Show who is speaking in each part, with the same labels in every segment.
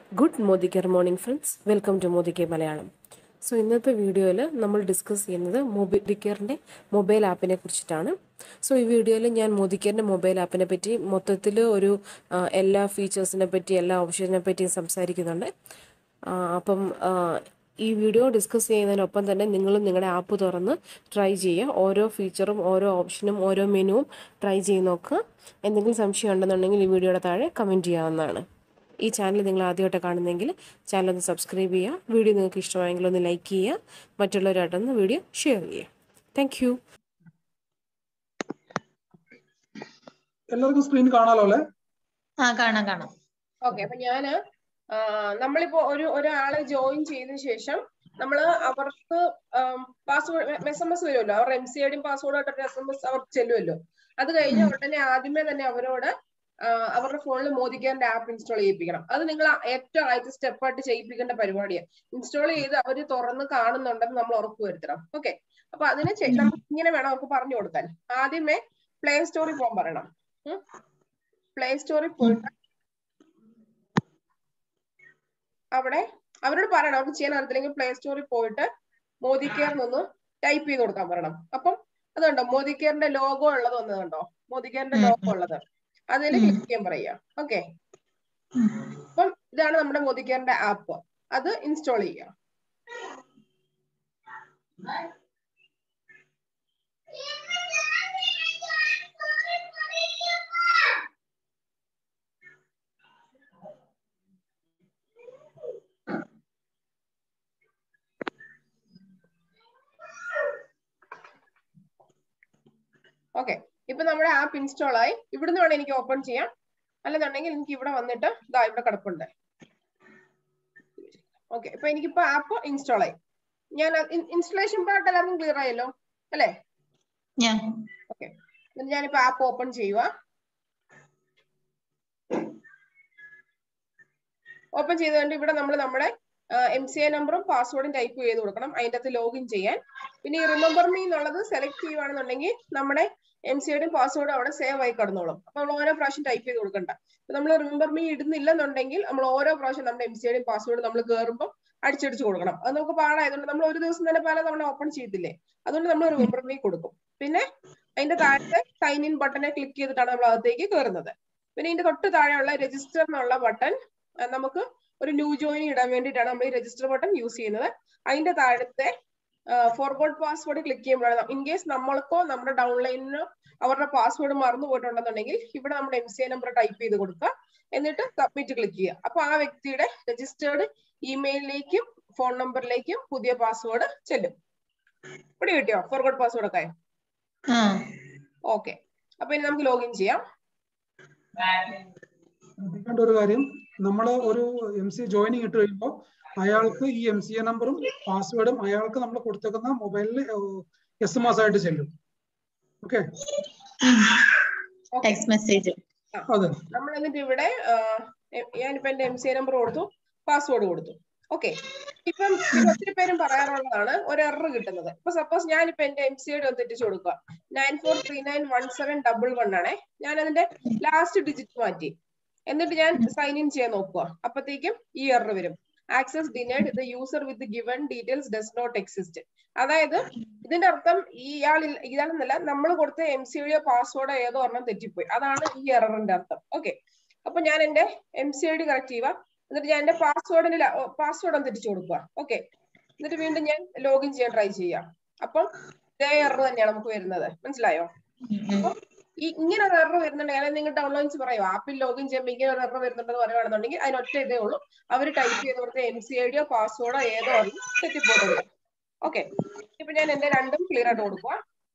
Speaker 1: Good മോദിക്കർ morning friends welcome to മോദിക്കെ Malayalam so ഇന്നത്തെ വീഡിയോയിൽ നമ്മൾ ഡിസ്കസ് ചെയ്യുന്നത് മോബിഡിക്കറിൻ്റെ മൊബൈൽ ആപ്പിനെ കുറിച്ചിട്ടാണ് സോ ഈ വീഡിയോയിൽ ഞാൻ മോദിക്കറിൻ്റെ മൊബൈൽ ആപ്പിനെ പറ്റി മൊത്തത്തിൽ ഒരു ആ, എല്ലാ ഫീച്ചേഴ്സിനെ പറ്റി എല്ലാ ഓപ്ഷനെ പറ്റിയും സംസാരിക്കുന്നുണ്ട് ആ, അപ്പം ആ, ഈ വീഡിയോ ഡിസ്കസ് ചെയ്യുന്നതിനൊപ്പം തന്നെ നിങ്ങളും നിങ്ങളുടെ ആപ്പ് തുറന്ന് ട്രൈ ചെയ്യുക ഓരോ ഫീച്ചറും ഓരോ ഓപ്ഷനും ഓരോ മെനുവും ട്രൈ ചെയ്ത് നോക്കുക എന്തെങ്കിലും സംശയം ഉണ്ടെന്നുണ്ടെങ്കിൽ ഈ വീഡിയോയുടെ താഴെ കമൻറ്റ് ചെയ്യാവുന്നതാണ് ഈ ചാനൽ നിങ്ങൾ ആദ്യമായിട്ട് കാണുന്നെങ്കിൽ ചാനൽ ഒന്ന് സബ്സ്ക്രൈബ് ചെയ്യുക വീഡിയോ നിങ്ങൾക്ക് ഇഷ്ടമായെങ്കിൽ ഒന്ന് ലൈക്ക് ചെയ്യുക മറ്റുള്ളവരായിട്ടൊന്ന് വീഡിയോ ഷെയർ ചെയ്യുക താങ്ക് യു
Speaker 2: എല്ലാവർക്കും സ്ക്രീൻ കാണാലോ അല്ലെ
Speaker 3: ആ കാണാം കാണാം
Speaker 4: ഓക്കെ അപ്പൊ ഞാന് ആ, നമ്മളിപ്പോ ഒരു ഒരാളെ ജോയിൻ ചെയ്തതിനു ശേഷം നമ്മൾ അവർക്ക് പാസ്വേഡ് എസ് എം എസ് വരുമല്ലോ അവർ എം സി ഐഡിയും പാസ്വേഡും എസ് എം എസ് അവർക്ക് ചെല്ലുമല്ലോ അത് കഴിഞ്ഞ ഉടനെ ആദ്യമേ തന്നെ അവരോട് ആ, അവരുടെ ഫോണിൽ മോദിക്കാരന്റെ ആപ്പ് ഇൻസ്റ്റാൾ ചെയ്യിപ്പിക്കണം അത് നിങ്ങൾ ഏറ്റവും ആദ്യത്തെ സ്റ്റെപ്പായിട്ട് ചെയ്യിപ്പിക്കേണ്ട പരിപാടിയാണ് ഇൻസ്റ്റാൾ ചെയ്ത് അവർ തുറന്ന് കാണുന്നുണ്ടെന്ന് നമ്മൾ ഉറപ്പ് വരുത്തണം ഓക്കെ അപ്പൊ അതിന് ചെ- നമുക്ക് ഇങ്ങനെ വേണം അവർക്ക് പറഞ്ഞു കൊടുക്കാൻ ആദ്യമേ പ്ലേ സ്റ്റോറിൽ പോകാൻ പറയണം പ്ലേ സ്റ്റോറിൽ പോയിട്ട് അവിടെ അവരോട് പറയണം അവർക്ക് ചെയ്യാൻ അറിയത്തില്ലെങ്കിൽ പ്ലേ സ്റ്റോറിൽ പോയിട്ട് മോദി കെയർ നിന്ന് ടൈപ്പ് ചെയ്ത് കൊടുക്കാൻ പറയണം അപ്പം അത് കണ്ടോ മോദി കെയറിന്റെ ലോഗോ ഉള്ളത് വന്നത് കണ്ടോ മോദി കെയറിന്റെ
Speaker 3: ഉം.
Speaker 4: ലോഗോ ഉള്ളത് അതിൽ ക്ലിക്ക് ചെയ്യാൻ പറയുക ഓക്കെ അപ്പം ഇതാണ് നമ്മുടെ മോദി കെയറിന്റെ ആപ്പ് അത് ഇൻസ്റ്റാൾ ചെയ്യുക ഓക്കെ ഇപ്പൊ നമ്മുടെ ആപ്പ് ഇൻസ്റ്റാൾ ആയി ഇവിടുന്ന് വേണം എനിക്ക് ഓപ്പൺ ചെയ്യാം അല്ലെന്നുണ്ടെങ്കിൽ എനിക്ക് ഇവിടെ വന്നിട്ട് ഇതാ ഇവിടെ കിടപ്പുണ്ട് ഓക്കെ ഇപ്പൊ എനിക്കിപ്പോ ആപ്പ് ഇൻസ്റ്റാൾ ആയി ഞാൻ ഇൻസ്റ്റലേഷൻ പാർട്ട് എല്ലാവർക്കും ക്ലിയർ ആയല്ലോ അല്ലേ
Speaker 3: ഞാൻ
Speaker 4: ഓക്കെ എന്നിട്ട് ഞാനിപ്പോ ആപ്പ് ഓപ്പൺ ചെയ്യുക ഓപ്പൺ ചെയ്തുകൊണ്ട് ഇവിടെ നമ്മൾ നമ്മുടെ എം സി ഐ നമ്പറും പാസ്വേഡും ടൈപ്പ് ചെയ്ത് കൊടുക്കണം അതിൻ്റെ അകത്ത് ലോഗിൻ ചെയ്യാൻ പിന്നെ ഈ റിമെമ്പർ മീ എന്നുള്ളത് സെലക്ട് ചെയ്യുവാണെന്നുണ്ടെങ്കിൽ നമ്മുടെ എം സി ഐയുടെയും പാസ്വേഡും അവിടെ സേവ് ആയി കിടന്നോളും അപ്പൊ നമ്മൾ ഓരോ പ്രാവശ്യം ടൈപ്പ് ചെയ്ത് കൊടുക്കണ്ട നമ്മൾ റിമെമ്പർ മീ ഇടുന്നില്ലെന്നുണ്ടെങ്കിൽ നമ്മൾ ഓരോ പ്രാവശ്യം നമ്മുടെ എം സി ഐയുടെയും പാസ്വേഡ് നമ്മൾ കയറുമ്പോൾ അടിച്ചടിച്ച് കൊടുക്കണം അത് നമുക്ക് പാടായതുകൊണ്ട് നമ്മൾ ഒരു ദിവസം തന്നെ പല തവണ ഓപ്പൺ ചെയ്തില്ലേ അതുകൊണ്ട് നമ്മൾ റിമെമ്പർ മീ കൊടുക്കും പിന്നെ അതിന്റെ താഴത്തെ സൈൻ ഇൻ ബട്ടനെ ക്ലിക്ക് ചെയ്തിട്ടാണ് നമ്മൾ അകത്തേക്ക് കയറുന്നത് പിന്നെ ഇതിന്റെ തൊട്ട് താഴെയുള്ള രജിസ്റ്റർ എന്നുള്ള ബട്ടൺ നമുക്ക് ഒരു ന്യൂ ജോയിൻ ഇടാൻ വേണ്ടിയിട്ടാണ് നമ്മൾ ഈ രജിസ്റ്റർ ബട്ടൺ യൂസ് ചെയ്യുന്നത് അതിന്റെ താഴത്തെ ഫോർവേഡ് പാസ്വേഡ് ക്ലിക്ക് ചെയ്യുമ്പോഴാണ് ഇൻ കേസ് നമ്മൾക്കോ നമ്മുടെ ഡൗൺലൈനിനോ അവരുടെ പാസ്വേഡ് മറന്നു പോയിട്ടുണ്ടെന്നുണ്ടെങ്കിൽ ഇവിടെ നമ്മുടെ M C I number type ചെയ്ത് കൊടുക്കുക എന്നിട്ട് സബ്മിറ്റ് ക്ലിക്ക് ചെയ്യുക അപ്പൊ ആ വ്യക്തിയുടെ രജിസ്റ്റേർഡ് ഇമെയിലിലേക്കും ഫോൺ നമ്പറിലേക്കും പുതിയ പാസ്വേഡ് ചെല്ലും ഇവിടെ കിട്ടിയോ ഫോർവേഡ് പാസ്വേഡ് ഒക്കെ
Speaker 3: ആ
Speaker 4: ഓക്കെ അപ്പൊ ഇനി നമുക്ക് ലോഗിൻ ചെയ്യാം
Speaker 2: ശ്രദ്ധിക്കേണ്ട ഒരു കാര്യം നമ്മൾ ഒരു എം സി ജോയിനിങ് ഇട്ട് കഴിയുമ്പോൾ അയാൾക്ക് ഈ എം സി എ നമ്പറും പാസ്വേഡും അയാൾക്ക് നമ്മൾ കൊടുത്തേക്കുന്ന മൊബൈലിൽ എസ് എം എസ് ആയിട്ട് ചെല്ലും ഓക്കെ
Speaker 3: ടെക്സ്റ്റ് മെസ്സേജ്
Speaker 2: അതെ
Speaker 4: നമ്മൾ എന്നിട്ട് ഇവിടെ ആ, എ- ഞാനിപ്പോ എന്റെ എം സി ഐ നമ്പർ കൊടുത്തു പാസ്വേഡ് കൊടുത്തു ഓക്കെ ഇപ്പം ഇത് ഒത്തിരി പേരും പറയാറുള്ളതാണ് ഒരു എറർ കിട്ടുന്നത് ഇപ്പൊ സപ്പോസ് ഞാനിപ്പോ എന്റെ എം സി ഐ ഒന്ന് തെറ്റിച്ചു കൊടുക്കുക nine four three nine one seven double one ആണേ ഞാൻ അതിന്റെ ലാസ്റ്റ് ഡിജിറ്റ് മാറ്റി എന്നിട്ട് ഞാൻ സൈൻ ഇൻ ചെയ്യാൻ നോക്കുക അപ്പത്തേക്കും ഈ എറർ വരും access denied the user with given details does not exist അതായത് ഇതിന്റെ അർത്ഥം ഈ ഇയാൾ ഇയാളെന്നല്ല നമ്മൾ കൊടുത്ത എം സി ഐഡിയോ പാസ്വേഡോ ഏതോ ഒരെണ്ണം തെറ്റിപ്പോയി അതാണ് ഈ എററിന്റെ അർത്ഥം ഓക്കെ അപ്പൊ ഞാൻ എന്റെ M C I D correct ചെയ്യുക എന്നിട്ട് ഞാൻ എന്റെ പാസ്വേഡിന് പാസ്വേഡ് ഒന്ന് തെറ്റിച്ചു കൊടുക്കുക ഓക്കെ എന്നിട്ട് വീണ്ടും ഞാൻ ലോഗിൻ ചെയ്യാൻ ട്രൈ ചെയ്യാം അപ്പം ഇതേ എറർ തന്നെയാണ് നമുക്ക് വരുന്നത് മനസ്സിലായോ ഈ ഇങ്ങനെ ഒരു എറർ വരുന്നുണ്ടെങ്കിൽ അല്ലെങ്കിൽ നിങ്ങൾ ഡൗൺലോഡ്സ് പറയോ ആപ്പിൽ ലോഗിൻ ചെയ്യുമ്പോൾ ഇങ്ങനെ ഒരു എറർ വരുന്നുണ്ടെന്ന് പറയുകയാണെന്നുണ്ടെങ്കിൽ അതിന് ഒറ്റ ഇതേ ഉള്ളൂ അവർ ടൈപ്പ് ചെയ്ത് കൊടുത്ത എം സി ഐഡിയോ പാസ്വേഡോ ഏതോ ഒരെണ്ണം തെറ്റിപ്പോയിട്ടുണ്ട് ഓക്കെ ഇപ്പൊ ഞാൻ എന്റെ രണ്ടും ക്ലിയർ ആയിട്ട് കൊടുക്കുക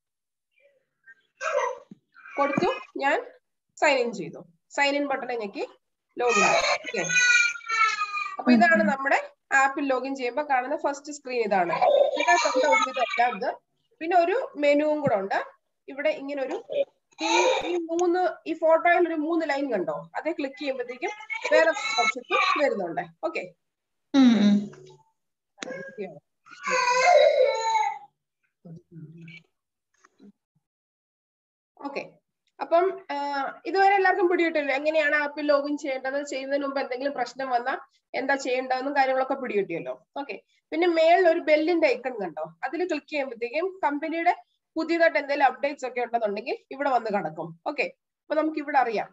Speaker 4: കൊടുത്തു ഞാൻ സൈൻ ഇൻ ചെയ്തു സൈൻ ഇൻ ബട്ടണെ ഞെക്കി ലോഗിൻ ഓക്കെ അപ്പൊ ഇതാണ് നമ്മുടെ ആപ്പിൽ ലോഗിൻ ചെയ്യുമ്പോൾ കാണുന്ന ഫസ്റ്റ് സ്ക്രീൻ ഇതാണ് ഇതിനകത്തുണ്ട് ഒരുവിധം എല്ലാം ഇത് പിന്നെ ഒരു മെനുവും കൂടെ ഉണ്ട് ഇവിടെ ഇങ്ങനെ ഒരു ഈ ഈ മൂന്ന് ഈ ഫോട്ടോയിൽ ഒരു മൂന്ന് ലൈൻ കണ്ടോ അതേ ക്ലിക്ക് ചെയ്യുമ്പോഴത്തേക്കും വേറെ ഓപ്ഷൻസ് വരുന്നുണ്ട് ഓക്കെ ഓക്കെ അപ്പം ആഹ് ഇതുവരെ എല്ലാവർക്കും പിടികിട്ടില്ല എങ്ങനെയാണ് ആപ്പിൽ ലോഗിൻ ചെയ്യേണ്ടത് ചെയ്യുന്നതിന് മുമ്പ് എന്തെങ്കിലും പ്രശ്നം വന്നാൽ എന്താ ചെയ്യേണ്ടതെന്നും കാര്യങ്ങളൊക്കെ പിടികിട്ടിയല്ലോ ഓക്കെ പിന്നെ മേളിൽ ഒരു ബെല്ലിന്റെ ഐക്കൺ കണ്ടോ അതിൽ ക്ലിക്ക് ചെയ്യുമ്പോഴത്തേക്കും കമ്പനിയുടെ പുതിയതായിട്ട് എന്തെങ്കിലും അപ്ഡേറ്റ്സ് ഒക്കെ ഉണ്ടെന്നുണ്ടെങ്കിൽ ഇവിടെ വന്ന് കിടക്കും ഓക്കെ അപ്പൊ നമുക്ക് ഇവിടെ അറിയാം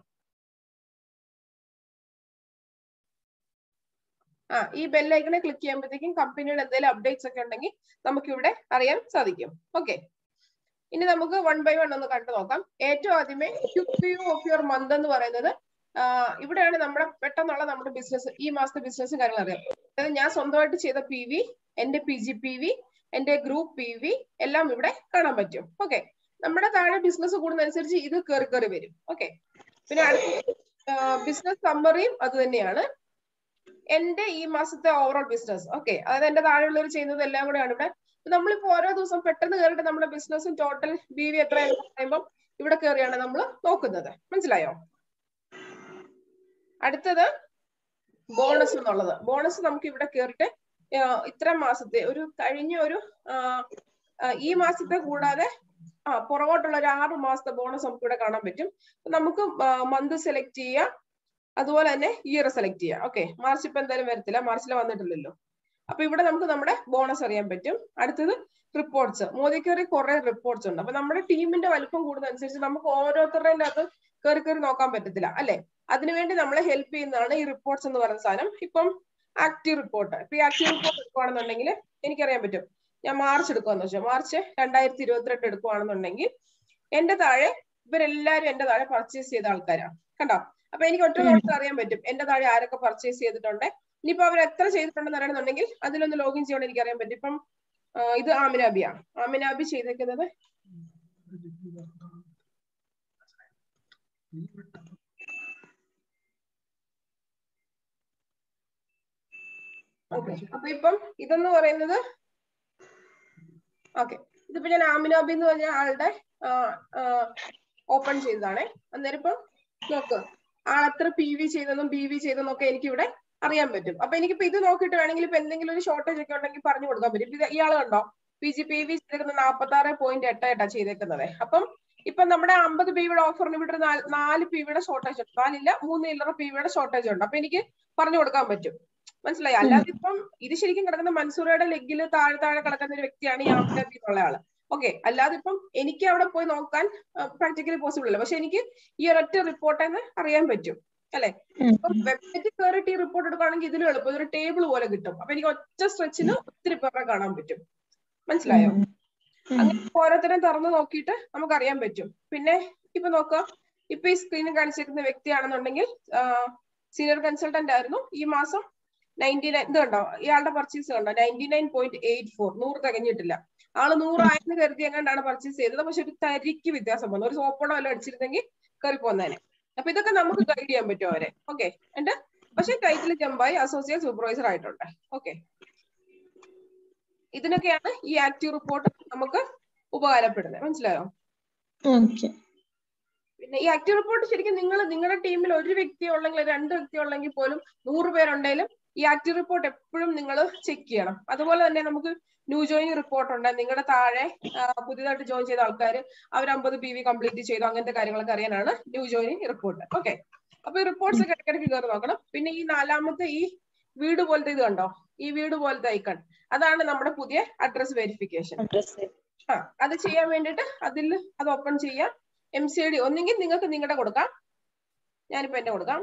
Speaker 4: ആ ഈ ബെല്ലൈക്കണെ ക്ലിക്ക് ചെയ്യുമ്പോഴത്തേക്കും കമ്പനിയുടെ എന്തെങ്കിലും അപ്ഡേറ്റ്സ് ഒക്കെ ഉണ്ടെങ്കിൽ നമുക്ക് ഇവിടെ അറിയാൻ സാധിക്കും ഓക്കെ ഇനി നമുക്ക് വൺ ബൈ വൺ ഒന്ന് കണ്ടു നോക്കാം ഏറ്റവും ആദ്യമേ quick view of your month എന്ന് പറയുന്നത് ആ, ഇവിടെയാണ് നമ്മുടെ പെട്ടെന്നുള്ള നമ്മുടെ ബിസിനസ് ഈ മാസത്തെ ബിസിനസ് കാര്യങ്ങൾ അറിയാം അതായത് ഞാൻ സ്വന്തമായിട്ട് ചെയ്ത പി വി എന്റെ പി ജി പി വി എന്റെ ഗ്രൂപ്പ് പി വി എല്ലാം ഇവിടെ കാണാൻ പറ്റും ഓക്കെ നമ്മുടെ താഴെ ബിസിനസ് കൂടുന്നതനുസരിച്ച് ഇത് കയറി കയറി വരും ഓക്കെ പിന്നെ അടുത്ത ബിസിനസ് സമ്മറിയും അത് തന്നെയാണ് എന്റെ ഈ മാസത്തെ ഓവറോൾ ബിസിനസ് ഓക്കെ അതായത് എന്റെ താഴെയുള്ളവർ ചെയ്യുന്നത് എല്ലാം കൂടെയാണ് ഇവിടെ ഇപ്പൊ നമ്മളിപ്പോ ഓരോ ദിവസം പെട്ടെന്ന് കയറിയിട്ട് നമ്മുടെ ബിസിനസ്സും ടോട്ടൽ ബി വി എത്രയാണെന്ന് പറയുമ്പോൾ ഇവിടെ കയറിയാണ് നമ്മൾ നോക്കുന്നത് മനസ്സിലായോ അടുത്തത് ബോണസ് എന്നുള്ളത് ബോണസ് നമുക്ക് ഇവിടെ കയറിയിട്ട് ഇത്ര മാസത്തെ ഒരു കഴിഞ്ഞ ഒരു ആ, ആ, ഈ മാസത്തെ കൂടാതെ ആ പുറകോട്ടുള്ള ഒരു ആറ് മാസത്തെ ബോണസ് നമുക്ക് ഇവിടെ കാണാൻ പറ്റും അപ്പൊ നമുക്ക് മന്ത് സെലക്ട് ചെയ്യാം അതുപോലെ തന്നെ ഇയർ സെലക്ട് ചെയ്യാം ഓക്കെ മാർച്ച് ഇപ്പൊ എന്തായാലും വരത്തില്ല മാർച്ചിൽ വന്നിട്ടില്ലല്ലോ അപ്പൊ ഇവിടെ നമുക്ക് നമ്മുടെ ബോണസ് അറിയാൻ പറ്റും അടുത്തത് റിപ്പോർട്ട്സ് മോദിക്കറി കുറെ റിപ്പോർട്ട്സ് ഉണ്ട് അപ്പൊ നമ്മുടെ ടീമിന്റെ വലുപ്പം കൂടുന്നതനുസരിച്ച് നമുക്ക് ഓരോരുത്തരുടെ അകത്ത് കയറി കയറി നോക്കാൻ പറ്റത്തില്ല അല്ലെ അതിനുവേണ്ടി നമ്മളെ ഹെൽപ്പ് ചെയ്യുന്നതാണ് ഈ റിപ്പോർട്ട്സ് എന്ന് പറയുന്ന സാധനം ഇപ്പം ആക്റ്റീവ് റിപ്പോർട്ട് ഇപ്പൊ ഈ ആക്റ്റീവ് റിപ്പോർട്ട് എടുക്കുവാണെന്നുണ്ടെങ്കിൽ എനിക്കറിയാൻ പറ്റും ഞാൻ മാർച്ച് എടുക്കുവാന്ന് വെച്ചാൽ മാർച്ച് രണ്ടായിരത്തി ഇരുപത്തിരണ്ട് എടുക്കുവാണെന്നുണ്ടെങ്കിൽ എന്റെ താഴെ ഇവരെല്ലാരും എന്റെ താഴെ പർച്ചേസ് ചെയ്ത ആൾക്കാരാണ് കണ്ടോ അപ്പൊ എനിക്ക് ഒറ്റ നോട്ടത്തിൽ അറിയാൻ പറ്റും എന്റെ താഴെ ആരൊക്കെ പർച്ചേസ് ചെയ്തിട്ടുണ്ട് ഇനിയിപ്പോ അവർ എത്ര ചെയ്തിട്ടുണ്ടെന്ന് അറിയണമെന്നുണ്ടെങ്കിൽ അതിലൊന്ന് ലോഗിൻ ചെയ്യണം എനിക്ക് അറിയാൻ പറ്റും ഇപ്പം ആ, ഇത് ആമിനാബിയാണ് ആമിനാബി ചെയ്തേക്കുന്നത് ഓക്കെ അപ്പൊ ഇപ്പം ഇതെന്ന് പറയുന്നത് ഓക്കെ ഇതിപ്പോ ഞാൻ ആമിനാബി എന്ന് പറഞ്ഞ ആളുടെ ഓപ്പൺ ചെയ്തതാണേ അന്നേരം ഇപ്പം നോക്ക് ആൾ എത്ര പി വി ചെയ്തെന്നും ബി വി ചെയ്തെന്നും ഒക്കെ എനിക്ക് ഇവിടെ അറിയാൻ പറ്റും അപ്പൊ എനിക്കിപ്പോ ഇത് നോക്കിയിട്ട് വേണമെങ്കിൽ ഇപ്പൊ എന്തെങ്കിലും ഒരു ഷോർട്ടേജ് ഒക്കെ ഉണ്ടെങ്കിൽ പറഞ്ഞു കൊടുക്കാൻ പറ്റും ഇപ്പൊ ഇത് ഇയാൾ കണ്ടോ പി ജി പി വി ചെയ്തേക്കുന്നത് നാൽപ്പത്തി ആറ് പോയിന്റ് എട്ട് എട്ടാ ചെയ്തേക്കുന്നത് അപ്പം ഇപ്പൊ നമ്മുടെ അമ്പത് പി വിയുടെ ഓഫറിന് ഇവിടെ ഒരു നാല് നാല് പി വിയുടെ ഷോർട്ടേജ് ഉണ്ട് നാലില്ല മൂന്ന് ഇല്ലറ പി വിയുടെ ഷോർട്ടേജ് ഉണ്ട് അപ്പൊ എനിക്ക് പറഞ്ഞു കൊടുക്കാൻ പറ്റും മനസ്സിലായി അല്ലാതെ ഇപ്പം ഇത് ശരിക്കും കിടക്കുന്ന മൻസൂറയുടെ ലെഗില് താഴെ താഴെ കിടക്കുന്ന ഒരു വ്യക്തിയാണ് ഈ ആമിനാബി എന്നുള്ള ആള് ഓക്കെ അല്ലാതെ ഇപ്പം എനിക്ക് അവിടെ പോയി നോക്കാൻ പ്രാക്ടിക്കലി പോസിബിൾ അല്ല പക്ഷെ എനിക്ക് ഈ ഒരൊറ്റ റിപ്പോർട്ടെന്ന് അറിയാൻ പറ്റും അല്ലെ ഇപ്പം വെബ്സൈറ്റിൽ കയറിയിട്ട് ഈ റിപ്പോർട്ട് എടുക്കുകയാണെങ്കിൽ ഇതിലും എളുപ്പം ഇതൊരു ടേബിൾ പോലെ കിട്ടും അപ്പൊ എനിക്ക് ഒറ്റ സ്ട്രെച്ചിന് ഒത്തിരി പേരെ കാണാൻ പറ്റും മനസ്സിലായോ അങ്ങനെ ഓരോരുത്തരും തുറന്നു നോക്കിയിട്ട് നമുക്ക് അറിയാൻ പറ്റും പിന്നെ ഇപ്പൊ നോക്കുക ഇപ്പൊ ഈ സ്ക്രീനിൽ കാണിച്ചിരിക്കുന്ന വ്യക്തിയാണെന്നുണ്ടെങ്കിൽ സീനിയർ കൺസൾട്ടന്റ് ആയിരുന്നു ഈ മാസം നയൻറ്റി നയൻ ഇത് കണ്ടോ ഇയാളുടെ പർച്ചേസ് കണ്ടോ ninety nine point eight four നൂറ് തികഞ്ഞിട്ടില്ല ആള് നൂറായിരം കരുതി എങ്ങാണ്ടാണ് പർച്ചേസ് ചെയ്തത് പക്ഷെ ഒരു തരിക്ക് വ്യത്യാസം വന്നു ഒരു സോപ്പണോ വല്ലതും അടിച്ചിരുന്നെങ്കിൽ കയറി പോന്നേനെ അപ്പൊ ഇതൊക്കെ നമുക്ക് ഗൈഡ് ചെയ്യാൻ പറ്റും അവരെ ഓക്കെ എന്നിട്ട് പക്ഷെ ടൈറ്റിൽ ജമ്പായി അസോസിയേറ്റ് സൂപ്പർവൈസർ ആയിട്ടുണ്ട് ഓക്കെ ഇതിനൊക്കെയാണ് ഈ ആക്റ്റീവ് റിപ്പോർട്ട് നമുക്ക് ഉപകാരപ്പെടുന്നത് മനസ്സിലായോ
Speaker 3: ഓക്കെ
Speaker 4: പിന്നെ ഈ ആക്റ്റീവ് റിപ്പോർട്ട് ശരിക്കും നിങ്ങൾ നിങ്ങളുടെ ടീമിൽ ഒരു വ്യക്തി ഉള്ളെങ്കിൽ രണ്ട് വ്യക്തി ഉള്ളെങ്കിൽ പോലും നൂറ് പേരുണ്ടെങ്കിലും ഈ ആക്റ്റീവ് റിപ്പോർട്ട് എപ്പോഴും നിങ്ങൾ ചെക്ക് ചെയ്യണം അതുപോലെ തന്നെ നമുക്ക് ന്യൂ ജോയിനിങ് റിപ്പോർട്ട് ഉണ്ട് നിങ്ങളുടെ താഴെ ആ, പുതിയതായിട്ട് ജോയിൻ ചെയ്ത ആൾക്കാർ അവർ അമ്പത് പി വി കംപ്ലീറ്റ് ചെയ്തു അങ്ങനത്തെ കാര്യങ്ങളൊക്കെ അറിയാനാണ് ന്യൂ ജോയിനിങ് റിപ്പോർട്ട് ഓക്കെ അപ്പൊ ഈ റിപ്പോർട്ട്സ് ഒക്കെ ഇടയ്ക്കിടയ്ക്ക് കയറി നോക്കണം പിന്നെ ഈ നാലാമത്തെ ഈ വീട് പോലത്തെ ഇത് കണ്ടോ ഈ വീട് പോലത്തെ ഐക്കൺ അതാണ് നമ്മുടെ പുതിയ അഡ്രസ് വെരിഫിക്കേഷൻ ആ അത് ചെയ്യാൻ വേണ്ടിയിട്ട് അതിൽ അത് ഓപ്പൺ ചെയ്യാം എം സി ഡി ഒന്നെങ്കിൽ നിങ്ങൾക്ക് നിങ്ങളുടെ കൊടുക്കാം ഞാനിപ്പോ എന്റെ കൊടുക്കാം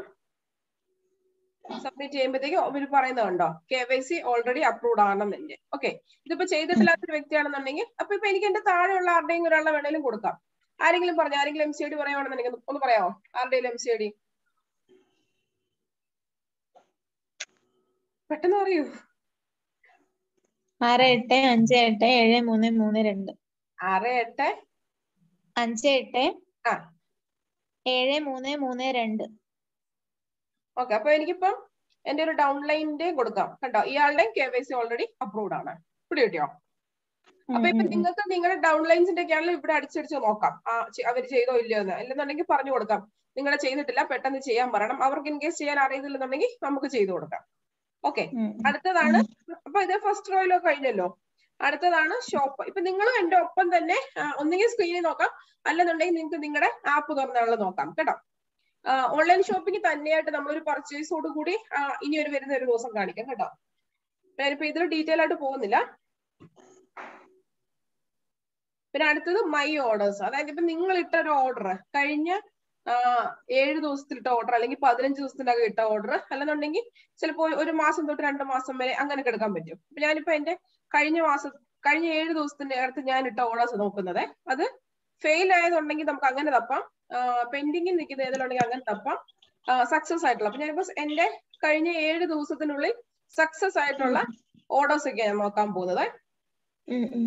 Speaker 4: സബ്മിറ്റ് ചെയ്യുമ്പോഴത്തേക്കും അവർ പറയുന്നത് കണ്ടോ K Y C already approved ആണെന്നെ ഓക്കെ ഇതിപ്പോ ചെയ്തിട്ടില്ലാത്തൊരു വ്യക്തിയാണെന്നുണ്ടെങ്കിൽ അപ്പൊ ഇപ്പൊ എനിക്ക് എന്റെ താഴെയുള്ള ആരുടെയും ഒരാളെ വേണേലും കൊടുക്കാം ആരെങ്കിലും പറഞ്ഞു ആരെങ്കിലും എം സി ഐ ഡി പറയുവാണെന്നുണ്ടെങ്കിൽ ഒന്ന് പറയാമോ ആരുടെയും എം സി ഐ ഡി പെട്ടെന്ന് പറയൂ
Speaker 3: ആറ് എട്ട് അഞ്ച് എട്ട് ഏഴ് മൂന്ന് മൂന്ന് രണ്ട്
Speaker 4: ആറ് എട്ട്
Speaker 3: അഞ്ച് എട്ട്
Speaker 4: ആ
Speaker 3: ഏഴ് മൂന്ന് മൂന്ന് രണ്ട്
Speaker 4: ഓക്കെ അപ്പൊ എനിക്കിപ്പം എന്റെ ഒരു ഡൗൺലൈനിന്റെ കൊടുക്കാം കണ്ടോ ഇയാളുടെയും K Y C already approved ആണ് ഇവിടെ കിട്ടിയോ അപ്പൊ ഇപ്പൊ നിങ്ങൾക്ക് നിങ്ങളുടെ ഡൗൺലൈൻസിന്റെ ഒക്കെ ആണെങ്കിലും ഇവിടെ അടിച്ചടിച്ച് നോക്കാം ആ അവർ ചെയ്തോ ഇല്ലയോ എന്ന് അല്ലെന്നുണ്ടെങ്കിൽ പറഞ്ഞു കൊടുക്കാം നിങ്ങൾ ചെയ്തിട്ടില്ല പെട്ടെന്ന് ചെയ്യാൻ പറയണം അവർക്ക് ഇൻ കേസ് ചെയ്യാൻ അറിയുന്നില്ലെന്നുണ്ടെങ്കിൽ നമുക്ക് ചെയ്തു കൊടുക്കാം ഓക്കെ അടുത്തതാണ് അപ്പൊ ഇത് ഫസ്റ്റ് റോയിലോ കഴിഞ്ഞല്ലോ അടുത്തതാണ് ഷോപ്പ് ഇപ്പൊ നിങ്ങളും എന്റെ ഒപ്പം തന്നെ ആ, ഒന്നുകിൽ സ്ക്രീനിൽ നോക്കാം അല്ലെന്നുണ്ടെങ്കിൽ നിങ്ങൾക്ക് നിങ്ങളുടെ ആപ്പ് തുറന്നാണല്ലോ നോക്കാം കേട്ടോ ഓൺലൈൻ ഷോപ്പിംഗ് തന്നെയായിട്ട് നമ്മളൊരു പർച്ചേസോട് കൂടി ആ, ഇനി ഒരു വരുന്ന ഒരു ദിവസം കാണിക്കാം കേട്ടോ ഞാനിപ്പോ ഇതിൽ ഡീറ്റെയിൽ ആയിട്ട് പോകുന്നില്ല പിന്നെ അടുത്തത് മൈ ഓർഡേഴ്സ് അതായത് ഇപ്പൊ നിങ്ങൾ ഇട്ട ഒരു ഓർഡർ കഴിഞ്ഞ ആ, ഏഴ് ദിവസത്തിലിട്ട ഓർഡർ അല്ലെങ്കിൽ പതിനഞ്ച് ദിവസത്തിനകം ഇട്ട ഓർഡർ അല്ലെന്നുണ്ടെങ്കിൽ ചിലപ്പോൾ ഒരു മാസം തൊട്ട് രണ്ട് മാസം വരെ അങ്ങനെയൊക്കെ എടുക്കാൻ പറ്റും ഇപ്പൊ ഞാനിപ്പോ എന്റെ കഴിഞ്ഞ മാസം കഴിഞ്ഞ ഏഴ് ദിവസത്തിന്റെ അടുത്ത് ഞാൻ ഇട്ട ഓർഡേഴ്സ് നോക്കുന്നത് അത് ഫെയിൽ ആയതുണ്ടെങ്കിൽ നമുക്ക് അങ്ങനെ തപ്പാം പെൻഡിങ്ങിൽ നിൽക്കുന്ന ഏതെങ്കിലും അങ്ങനെ തപ്പാം സക്സസ് ആയിട്ടുള്ള അപ്പൊ ഞാനിപ്പോ എന്റെ കഴിഞ്ഞ ഏഴ് ദിവസത്തിനുള്ളിൽ സക്സസ് ആയിട്ടുള്ള ഓർഡേഴ്സ് ഒക്കെ ഞാൻ നോക്കാൻ പോകുന്നത്
Speaker 3: ഉം ഉം.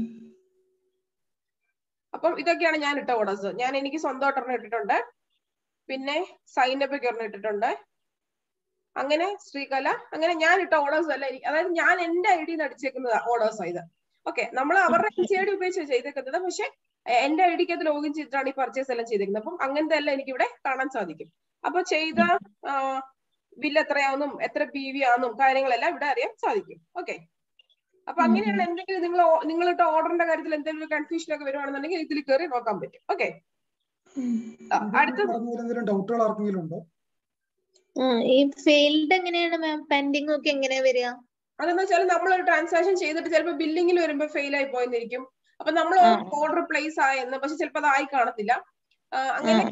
Speaker 4: അപ്പം ഇതൊക്കെയാണ് ഞാൻ ഇട്ട ഓർഡേഴ്സ് ഞാൻ എനിക്ക് സ്വന്തമായിട്ട് ഒരെണ്ണം ഇട്ടിട്ടുണ്ട് പിന്നെ സൈനപ്പൊക്കെ ഒരെണ്ണം ഇട്ടിട്ടുണ്ട് അങ്ങനെ ശ്രീകല അങ്ങനെ ഞാൻ ഇട്ട ഓർഡേഴ്സ് അല്ല എനിക്ക് അതായത് ഞാൻ എന്റെ ഐ ഡിന്ന് അടിച്ചേക്കുന്ന ഓർഡേഴ്സ് ഇത് ഓക്കെ നമ്മൾ അവരുടെ എൻ സി ഐ ഡി ഉപയോഗിച്ച് ചെയ്തേക്കുന്നത് പക്ഷെ എന്റെ ഐ ഡിക്ക് അത് ലോഗിൻ ചെയ്തിട്ടാണ് ഈ പർച്ചേസ് എല്ലാം ചെയ്തേക്കുന്നത് അപ്പം അങ്ങനത്തെ എല്ലാം എനിക്ക് ഇവിടെ കാണാൻ സാധിക്കും അപ്പൊ ചെയ്ത ബില്ല് എത്രയാണെന്നും എത്ര പി വി ആണെന്നും കാര്യങ്ങളെല്ലാം ഇവിടെ അറിയാൻ സാധിക്കും ഓക്കെ അപ്പൊ അങ്ങനെയാണ് എന്തെങ്കിലും നിങ്ങൾ നിങ്ങളിട്ട ഓർഡറിന്റെ കാര്യത്തിൽ എന്തെങ്കിലും കൺഫ്യൂഷൻ ഒക്കെ വരുവാണെന്നുണ്ടെങ്കിൽ ഇതിൽ കയറി നോക്കാൻ പറ്റും ഓക്കെ
Speaker 3: ഉം.
Speaker 4: അടുത്തത്
Speaker 2: പറഞ്ഞതിൽ എന്തെങ്കിലും ഡൗട്ടുകൾ ആർക്കെങ്കിലും ഉണ്ടോ
Speaker 3: ആ, ഈ ഫെയിൽഡ് എങ്ങനെയാണ് മാം പെൻഡിങ് ഒക്കെ എങ്ങനെയാ വരിക
Speaker 4: അതെന്ന് വെച്ചാൽ നമ്മൾ ഒരു ട്രാൻസാക്ഷൻ ചെയ്തിട്ട് ചിലപ്പോൾ ബില്ലിങ്ങിൽ വരുമ്പോൾ ഫെയിൽ ആയി പോയെന്നിരിക്കും അപ്പൊ നമ്മൾ
Speaker 3: ആ.
Speaker 4: ഓർഡർ പ്ലേസ് ആയെന്ന് പക്ഷെ ചിലപ്പോൾ അത് ആയി കാണത്തില്ല ആ, അങ്ങനെ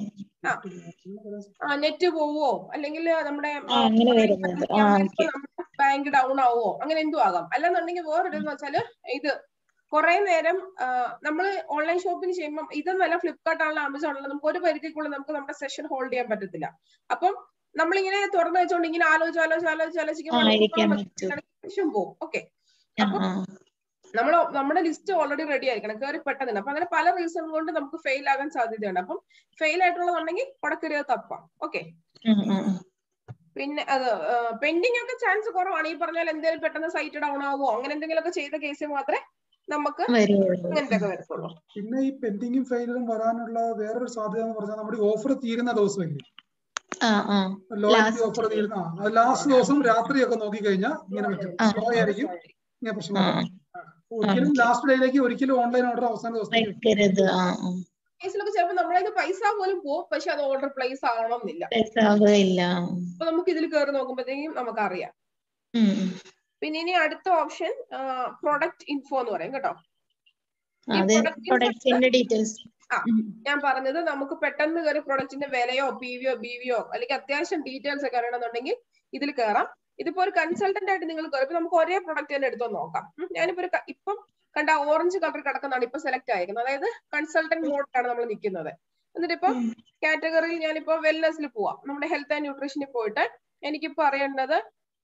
Speaker 4: നെറ്റ് പോവോ അല്ലെങ്കിൽ നമ്മുടെ
Speaker 3: ആ, അങ്ങനെ വരുന്നത്. ആ, okay.
Speaker 4: ബാങ്ക് ഡൗൺ ആവോ അങ്ങനെ എന്തും ആകാം അല്ലെന്നുണ്ടെങ്കിൽ വേറൊരു എന്ന് വെച്ചാല് ഇത് കുറെ നേരം നമ്മൾ ഓൺലൈൻ ഷോപ്പിംഗ് ചെയ്യുമ്പോൾ ഇതെന്നല്ല ഫ്ലിപ്കാർട്ട് ആണല്ലോ ആമസോൺ ആണല്ലോ നമുക്ക് ഒരു പരിധിക്കുള്ളിൽ നമുക്ക് നമ്മുടെ സെഷൻ ഹോൾഡ് ചെയ്യാൻ പറ്റത്തില്ല അപ്പം നമ്മളിങ്ങനെ തുറന്നു വെച്ചോണ്ട് ഇങ്ങനെ ആലോചിച്ച് ആലോചിച്ച് ആലോചിച്ച്
Speaker 3: ആ, ഇരിക്കാൻ
Speaker 4: ആലോചിക്കുമ്പോൾ
Speaker 3: പറ്റും.
Speaker 4: പോകും ഓക്കെ
Speaker 3: ആ,
Speaker 4: അപ്പൊ
Speaker 3: ആ.
Speaker 4: നമ്മൾ നമ്മുടെ ലിസ്റ്റ് ഓൾറെഡി റെഡി ആയിരിക്കണം കയറി പെട്ടെന്ന് അപ്പൊ അങ്ങനെ പല റീസൺ കൊണ്ട് നമുക്ക് ഫെയിൽ ആകാൻ സാധ്യതയുണ്ട് അപ്പം ഫെയിൽ ആയിട്ടുള്ളതുണ്ടെങ്കിൽ കൊടക്കരുത് തപ്പാം ഓക്കെ
Speaker 3: ഉം, ഉം, ഉം.
Speaker 4: പിന്നെ അത് പെൻഡിങ് ഒക്കെ ചാൻസ് കുറവാണ് ഈ പറഞ്ഞാൽ എന്തെങ്കിലും പെട്ടെന്ന് സൈറ്റ് ഡൗൺ ആവോ അങ്ങനെ എന്തെങ്കിലും ഒക്കെ ചെയ്ത കേസിൽ മാത്രമേ നമുക്ക്
Speaker 3: വരുവുള്ളൂ
Speaker 4: അങ്ങനത്തെ ഒക്കെ വരത്തുള്ളൂ
Speaker 2: പിന്നെ ഈ പെൻഡിങ്ങും ഫെയിലും വരാനുള്ള വേറൊരു സാധ്യത എന്ന് പറഞ്ഞാൽ നമ്മുടെ ഓഫർ തീരുന്ന ദിവസമില്ലേ
Speaker 3: ആ ആ
Speaker 2: ലോയൽറ്റി
Speaker 3: Last.
Speaker 2: ഓഫർ തീരുന്ന ആ ലാസ്റ്റ് ദിവസം രാത്രിയൊക്കെ നോക്കി കഴിഞ്ഞാൽ ഇങ്ങനെ പറ്റും
Speaker 3: ആ.
Speaker 2: സ്ലോ ആയിരിക്കും ഇങ്ങനെ പ്രശ്നം
Speaker 3: ആ
Speaker 2: വരും. ഒരിക്കലും ലാസ്റ്റ് ഡേയിലേക്ക് ഒരിക്കലും ഓൺലൈൻ ഓർഡർ അവസാന ദിവസം
Speaker 3: വയ്ക്കരുത് ആ ആ
Speaker 4: കേസിലൊക്കെ ചിലപ്പോൾ നമ്മളത് പൈസ പോലും പോകും പക്ഷെ അത് ഓർഡർ പ്ലേസ് ആവണമെന്നില്ല
Speaker 3: രസാവുകയില്ല
Speaker 4: അപ്പൊ നമുക്ക് ഇതിൽ കയറി നോക്കുമ്പോഴത്തേക്കും നമുക്ക് അറിയാം
Speaker 3: ഉം, ഉം.
Speaker 4: പിന്നെ ഇനി അടുത്ത ഓപ്ഷൻ പ്രൊഡക്റ്റ് ഇൻഫോ എന്ന് പറയും കേട്ടോ ഈ
Speaker 3: അത്
Speaker 4: product
Speaker 3: പ്രൊഡക്റ്റിന്റെ ഡീറ്റെയിൽസ്
Speaker 4: ആ. ഞാൻ പറഞ്ഞത് നമുക്ക് പെട്ടെന്ന് കയറി പ്രൊഡക്റ്റിന്റെ വിലയോ പി വിയോ ബി വിയോ അല്ലെങ്കിൽ അത്യാവശ്യം ഡീറ്റെയിൽസ് ഒക്കെ അറിയണമെന്നുണ്ടെങ്കിൽ ഇതിൽ കയറാം ഇതിപ്പോ ഒരു കൺസൾട്ടന്റ് ആയിട്ട് നിങ്ങൾ കയറി ഇപ്പൊ നമുക്ക് ഒരേ പ്രൊഡക്റ്റ് തന്നെ എടുത്തോ നോക്കാം ഉം, ഞാനിപ്പോ ഒരു ക- ഇപ്പം കണ്ട ഓറഞ്ച് കളർ കിടക്കുന്നതാണ് ഇപ്പൊ സെലക്ട് ആയിരിക്കുന്നത് അതായത് കൺസൾട്ടന്റ് മോഡിലാണ് നമ്മൾ നിൽക്കുന്നത് എന്നിട്ട് ഇപ്പൊ കാറ്റഗറിയിൽ ഞാനിപ്പോ വെൽനെസ്സിൽ പോവാം നമ്മുടെ ഹെൽത്ത് ആൻഡ് ന്യൂട്രീഷനിൽ പോയിട്ട് എനിക്കിപ്പോ അറിയേണ്ടത്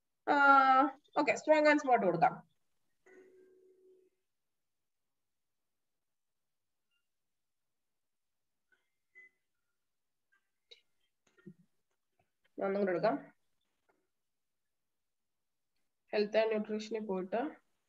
Speaker 4: ഓക്കെ സ്ട്രോങ് ആൻഡ് സ്മാർട്ട് കൊടുക്കാം ഒന്നും കൂടെ എടുക്കാം ഹെൽത്ത് ആൻഡ് ന്യൂട്രീഷനിൽ പോയിട്ട്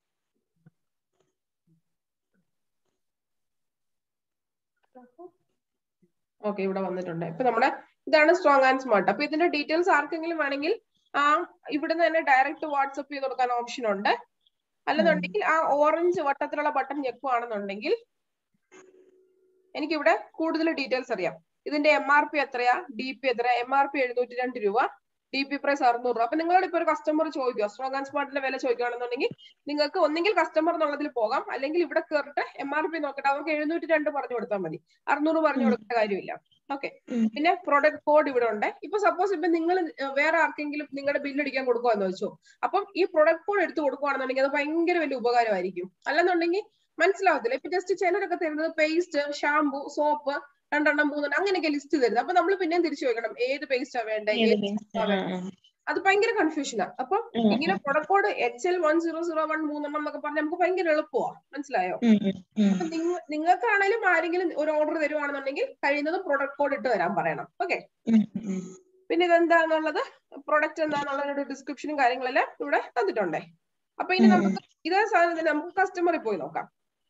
Speaker 4: ഓക്കെ ഇവിടെ വന്നിട്ടുണ്ട് ഇപ്പൊ നമ്മുടെ ഇതാണ് സ്ട്രോങ് ആൻഡ് സ്മാർട്ട് അപ്പൊ ഇതിന്റെ ഡീറ്റെയിൽസ് ആർക്കെങ്കിലും വേണമെങ്കിൽ ആ ഇവിടുന്ന് തന്നെ ഡയറക്റ്റ് വാട്സപ്പ് ചെയ്ത് കൊടുക്കാൻ ഓപ്ഷൻ ഉണ്ട് അല്ലെന്നുണ്ടെങ്കിൽ ആ ഓറഞ്ച് വട്ടത്തിലുള്ള ബട്ടൺ ഞെക്കുവാണെന്നുണ്ടെങ്കിൽ എനിക്കിവിടെ കൂടുതൽ ഡീറ്റെയിൽസ് അറിയാം ഇതിന്റെ എം ആർ പി എത്രയാ ഡി പി എത്രയാ എം ആർ പി എഴുന്നൂറ്റി രണ്ട് രൂപ ഡി പി പ്രൈസ് അറുന്നൂറ് രൂപ അപ്പൊ നിങ്ങളോട് ഇപ്പൊ ഒരു കസ്റ്റമർ ചോദിക്കുക സ്ട്രോങ് ആൻഡ് സ്മാർട്ടിന്റെ വില ചോദിക്കുകയാണെന്നുണ്ടെങ്കിൽ നിങ്ങൾക്ക് ഒന്നെങ്കിൽ കസ്റ്റമർ എന്നുള്ളതിൽ പോകാം അല്ലെങ്കിൽ ഇവിടെ കയറിട്ട് എം ആർ പി നോക്കട്ടെ അവർക്ക് എഴുന്നൂറ്റി രണ്ട് പറഞ്ഞു കൊടുത്താൽ മതി അറുന്നൂറ് പറഞ്ഞു കൊടുക്കേണ്ട കാര്യമില്ല ഓക്കെ
Speaker 3: ഉം.
Speaker 4: പിന്നെ പ്രൊഡക്റ്റ് കോഡ് ഇവിടെ ഉണ്ട് ഇപ്പൊ സപ്പോസ് ഇപ്പൊ നിങ്ങൾ വേറെ ആർക്കെങ്കിലും നിങ്ങളുടെ ബില്ല് അടിക്കാൻ കൊടുക്കുവാന്ന് വെച്ചോ അപ്പം ഈ പ്രൊഡക്റ്റ് കോഡ് എടുത്ത് കൊടുക്കുവാണെന്നുണ്ടെങ്കിൽ അത് ഭയങ്കര വലിയ ഉപകാരമായിരിക്കും അല്ലെന്നുണ്ടെങ്കിൽ മനസ്സിലാവത്തില്ല ഇപ്പൊ ജസ്റ്റ് ചിലരൊക്കെ തരുന്നത് പേസ്റ്റ് ഷാംപൂ സോപ്പ് രണ്ടെണ്ണം മൂന്നെണ്ണം അങ്ങനെയൊക്കെ ലിസ്റ്റ് തരുന്നത് അപ്പൊ നമ്മൾ പിന്നെയും തിരിച്ചു ചോദിക്കണം ഏത് പേസ്റ്റാ വേണ്ടത്
Speaker 3: ഏത്
Speaker 4: ഏത്
Speaker 3: best?
Speaker 4: ആ,
Speaker 3: ആ, ആ.
Speaker 4: അത് ഭയങ്കര കൺഫ്യൂഷനാ അപ്പൊ
Speaker 3: ഉം,
Speaker 4: ഇങ്ങനെ product code H L one zero zero one മൂന്നെണ്ണം എന്നൊക്കെ പറഞ്ഞാൽ നമുക്ക് ഭയങ്കര എളുപ്പമാണ് മനസ്സിലായോ
Speaker 3: ഉം, ഉം, ഉം.
Speaker 4: അപ്പൊ നിങ്ങ- നിങ്ങൾക്കാണേലും ആരെങ്കിലും ഒരു ഓർഡർ തരുവാണെന്നുണ്ടെങ്കിൽ കഴിയുന്നത് പ്രൊഡക്റ്റ് കോഡ് ഇട്ട് തരാൻ പറയണം ഓക്കെ
Speaker 3: ഉം, ഉം.
Speaker 4: പിന്നെ ഇതെന്താന്നുള്ളത് പ്രൊഡക്റ്റ് എന്താന്നുള്ള ഒരു ഡിസ്ക്രിപ്ഷനും കാര്യങ്ങളെല്ലാം ഇവിടെ തന്നിട്ടുണ്ടേ അപ്പൊ ഇനി
Speaker 3: ഉം.
Speaker 4: നമുക്ക് ഇതേ സാധനത്തിന് നമുക്ക് കസ്റ്റമറിൽ പോയി നോക്കാം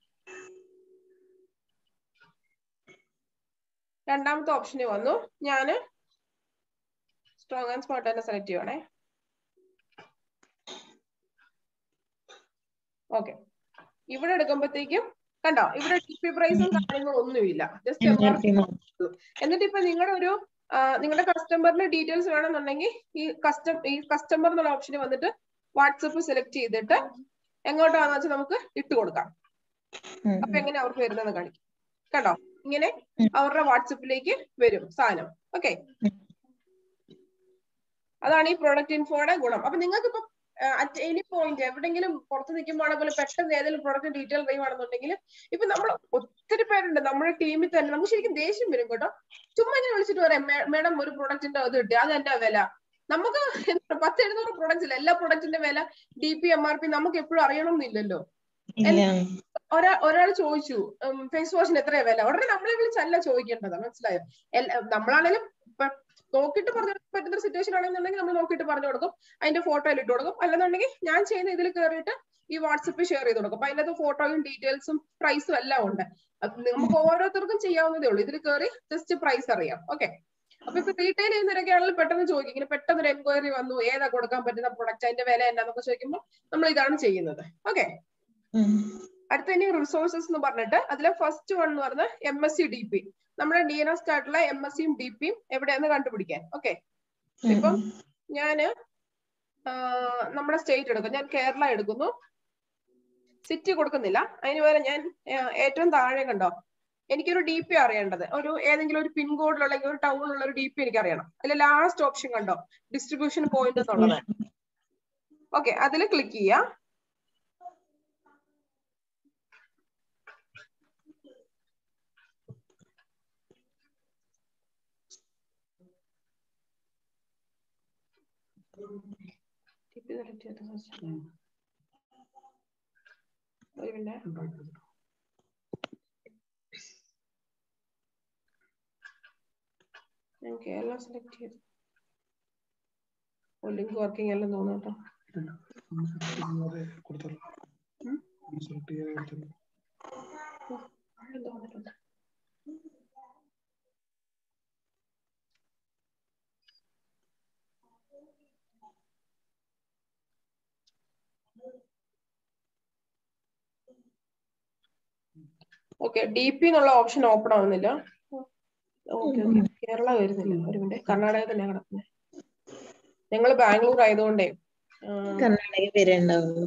Speaker 4: രണ്ടാമത്തെ ഓപ്ഷനിൽ വന്നു ഞാന് സ്ട്രോങ് ആൻഡ് സ്മാർട്ട് തന്നെ സെലക്ട് ചെയ്യണേ ഓക്കെ ഇവിടെ എടുക്കുമ്പോഴത്തേക്കും കണ്ടോ ഇവിടെ ടി പി പ്രൈസും കാര്യങ്ങളൊന്നുമില്ല just
Speaker 3: M
Speaker 4: M
Speaker 3: R
Speaker 4: R
Speaker 3: P
Speaker 4: എന്നിട്ട് ഇപ്പൊ നിങ്ങളുടെ ഒരു ആ, നിങ്ങളുടെ കസ്റ്റമറിന്റെ ഡീറ്റെയിൽസ് വേണമെന്നുണ്ടെങ്കിൽ ഈ കസ്റ്റം ഈ കസ്റ്റമർ എന്നുള്ള ഓപ്ഷന് വന്നിട്ട് വാട്സപ്പ് സെലക്ട് ചെയ്തിട്ട് എങ്ങോട്ടാന്ന് വെച്ചാൽ നമുക്ക് ഇട്ട് കൊടുക്കാം അപ്പൊ എങ്ങനെ അവർക്ക് വരുന്നതെന്ന് കാണിക്കും കണ്ടോ ഇങ്ങനെ
Speaker 3: ഉം.
Speaker 4: അവരുടെ വാട്സപ്പിലേക്ക് വരും സാധനം ഓക്കെ
Speaker 3: ഉം.
Speaker 4: അതാണ് ഈ പ്രോഡക്റ്റ് ഇൻഫോയുടെ ഗുണം അപ്പൊ നിങ്ങൾക്ക് ഇപ്പൊ അറ്റ് എനി പോയിന്റ് എവിടെങ്കിലും പുറത്ത് നിൽക്കുമ്പോൾ പോലെ പെട്ടെന്ന് ഏതെങ്കിലും പ്രോഡക്റ്റ് ഡീറ്റെയിൽ അറിയുവാണെന്നുണ്ടെങ്കിൽ ഇപ്പൊ നമ്മൾ ഒത്തിരി പേരുണ്ട് നമ്മുടെ ടീമിൽ തന്നെ നമുക്ക് ശരിക്കും ദേഷ്യം വരും കേട്ടോ ചുമ്മാ ഇങ്ങനെ വിളിച്ചിട്ട് പറയാം മേഡം ഒരു പ്രൊഡക്റ്റിന്റെ ഇത് കിട്ടി അത് എന്റെ വില നമുക്ക് എന്താ പത്ത് എഴുന്നൂറ് പ്രൊഡക്ട്സ് ഇല്ല എല്ലാ പ്രൊഡക്റ്റിന്റെ വില D P M R P നമുക്ക് എപ്പോഴും അറിയണമെന്നില്ലല്ലോ
Speaker 3: ഇല്ല
Speaker 4: ഒരാ ഒരാൾ ചോദിച്ചു ഫേസ് വാഷിന് എത്രയാ വില ഉടനെ നമ്മളെ വിളിച്ചല്ല ചോദിക്കേണ്ടത് മനസ്സിലായോ എല്ല- നമ്മളാണേലും ഇപ്പൊ നോക്കിയിട്ട് പറഞ്ഞു കൊടുക്കാൻ പറ്റുന്ന സിറ്റുവേഷൻ ആണെന്നുണ്ടെങ്കിൽ നമ്മൾ നോക്കിയിട്ട് പറഞ്ഞു കൊടുക്കും അതിന്റെ ഫോട്ടോയിൽ ഇട്ട് കൊടുക്കും അല്ലെന്നുണ്ടെങ്കിൽ ഞാൻ ചെയ്യുന്ന ഇതിൽ കയറിയിട്ട് ഈ വാട്സപ്പിൽ ഷെയർ ചെയ്ത് കൊടുക്കും അപ്പൊ അതിനകത്ത് ഫോട്ടോയും ഡീറ്റെയിൽസും പ്രൈസും എല്ലാം ഉണ്ട് അത് നമുക്ക് ഓരോരുത്തർക്കും ചെയ്യാവുന്നതേ ഉള്ളൂ ഇതിൽ കയറി ജസ്റ്റ് പ്രൈസ് അറിയാം ഓക്കെ അപ്പൊ ഇപ്പൊ റീറ്റെയിൽ ചെയ്യുന്നവരൊക്കെ ആണെങ്കിൽ പെട്ടെന്ന് ചോദിക്കും ഇങ്ങനെ പെട്ടെന്ന് ഒരു എൻക്വയറി വന്നു ഏതാ കൊടുക്കാൻ പറ്റുന്ന പ്രൊഡക്റ്റ് അതിന്റെ വില എന്നാന്നൊക്കെ ചോദിക്കുമ്പോൾ നമ്മൾ ഇതാണ് ചെയ്യുന്നത് ഓക്കെ അടുത്ത ഇനി റിസോഴ്സസ് എന്ന് പറഞ്ഞിട്ട് അതിലെ ഫസ്റ്റ് വൺ എന്ന് പറഞ്ഞാൽ M S C D P നമ്മുടെ നിയറസ്റ്റ് ആയിട്ടുള്ള എം എസ് സിയും ഡി പിയും എവിടെയെന്ന് കണ്ടുപിടിക്കാൻ ഓക്കെ ഇപ്പം ഞാന് ആ, നമ്മുടെ സ്റ്റേറ്റ് എടുക്കും ഞാൻ കേരള എടുക്കുന്നു സിറ്റി കൊടുക്കുന്നില്ല അതിന് പകരം ഞാൻ ആ, ഏറ്റവും താഴെ കണ്ടോ എനിക്കൊരു ഡി പി അറിയേണ്ടത് ഒരു ഏതെങ്കിലും ഒരു പിൻകോഡിലുള്ള അല്ലെങ്കിൽ ഒരു ടൗണിലുള്ള ഒരു ഡി പി എനിക്ക് അറിയണം അതിൽ ലാസ്റ്റ് ഓപ്ഷൻ കണ്ടോ ഡിസ്ട്രിബ്യൂഷൻ പോയിന്റ് എന്നുള്ളത് ഓക്കെ അതിൽ ക്ലിക്ക് ചെയ്യാം TP select ചെയ്ത ശേഷം. ഒരു മിനിറ്റ് ഞാൻ കേരള സെലക്ട് ചെയ്തു ലിങ്ക് വർക്കിംഗ് എല്ലാം തോന്നുന്നു കേട്ടോ
Speaker 2: കൊടുത്തോളൂ
Speaker 4: ഉം?
Speaker 2: സെലക്ട് ചെയ്യാതെ കൊടുത്തോളൂ
Speaker 4: എന്തോ വന്നിട്ടുണ്ട്. ഓക്കെ ഡി പി എന്നുള്ള ഓപ്ഷൻ ഓപ്പൺ ആവുന്നില്ല ഓക്കെ ഓക്കെ കേരള വരുന്നില്ല ഒരു മിനിറ്റ് കർണാടക തന്നെ കിടക്കുന്നത് ഞങ്ങൾ ബാംഗ്ലൂർ ആയതുകൊണ്ടേ ആ,
Speaker 3: കർണാടക പേരെ ഉണ്ടാവുള്ളൂ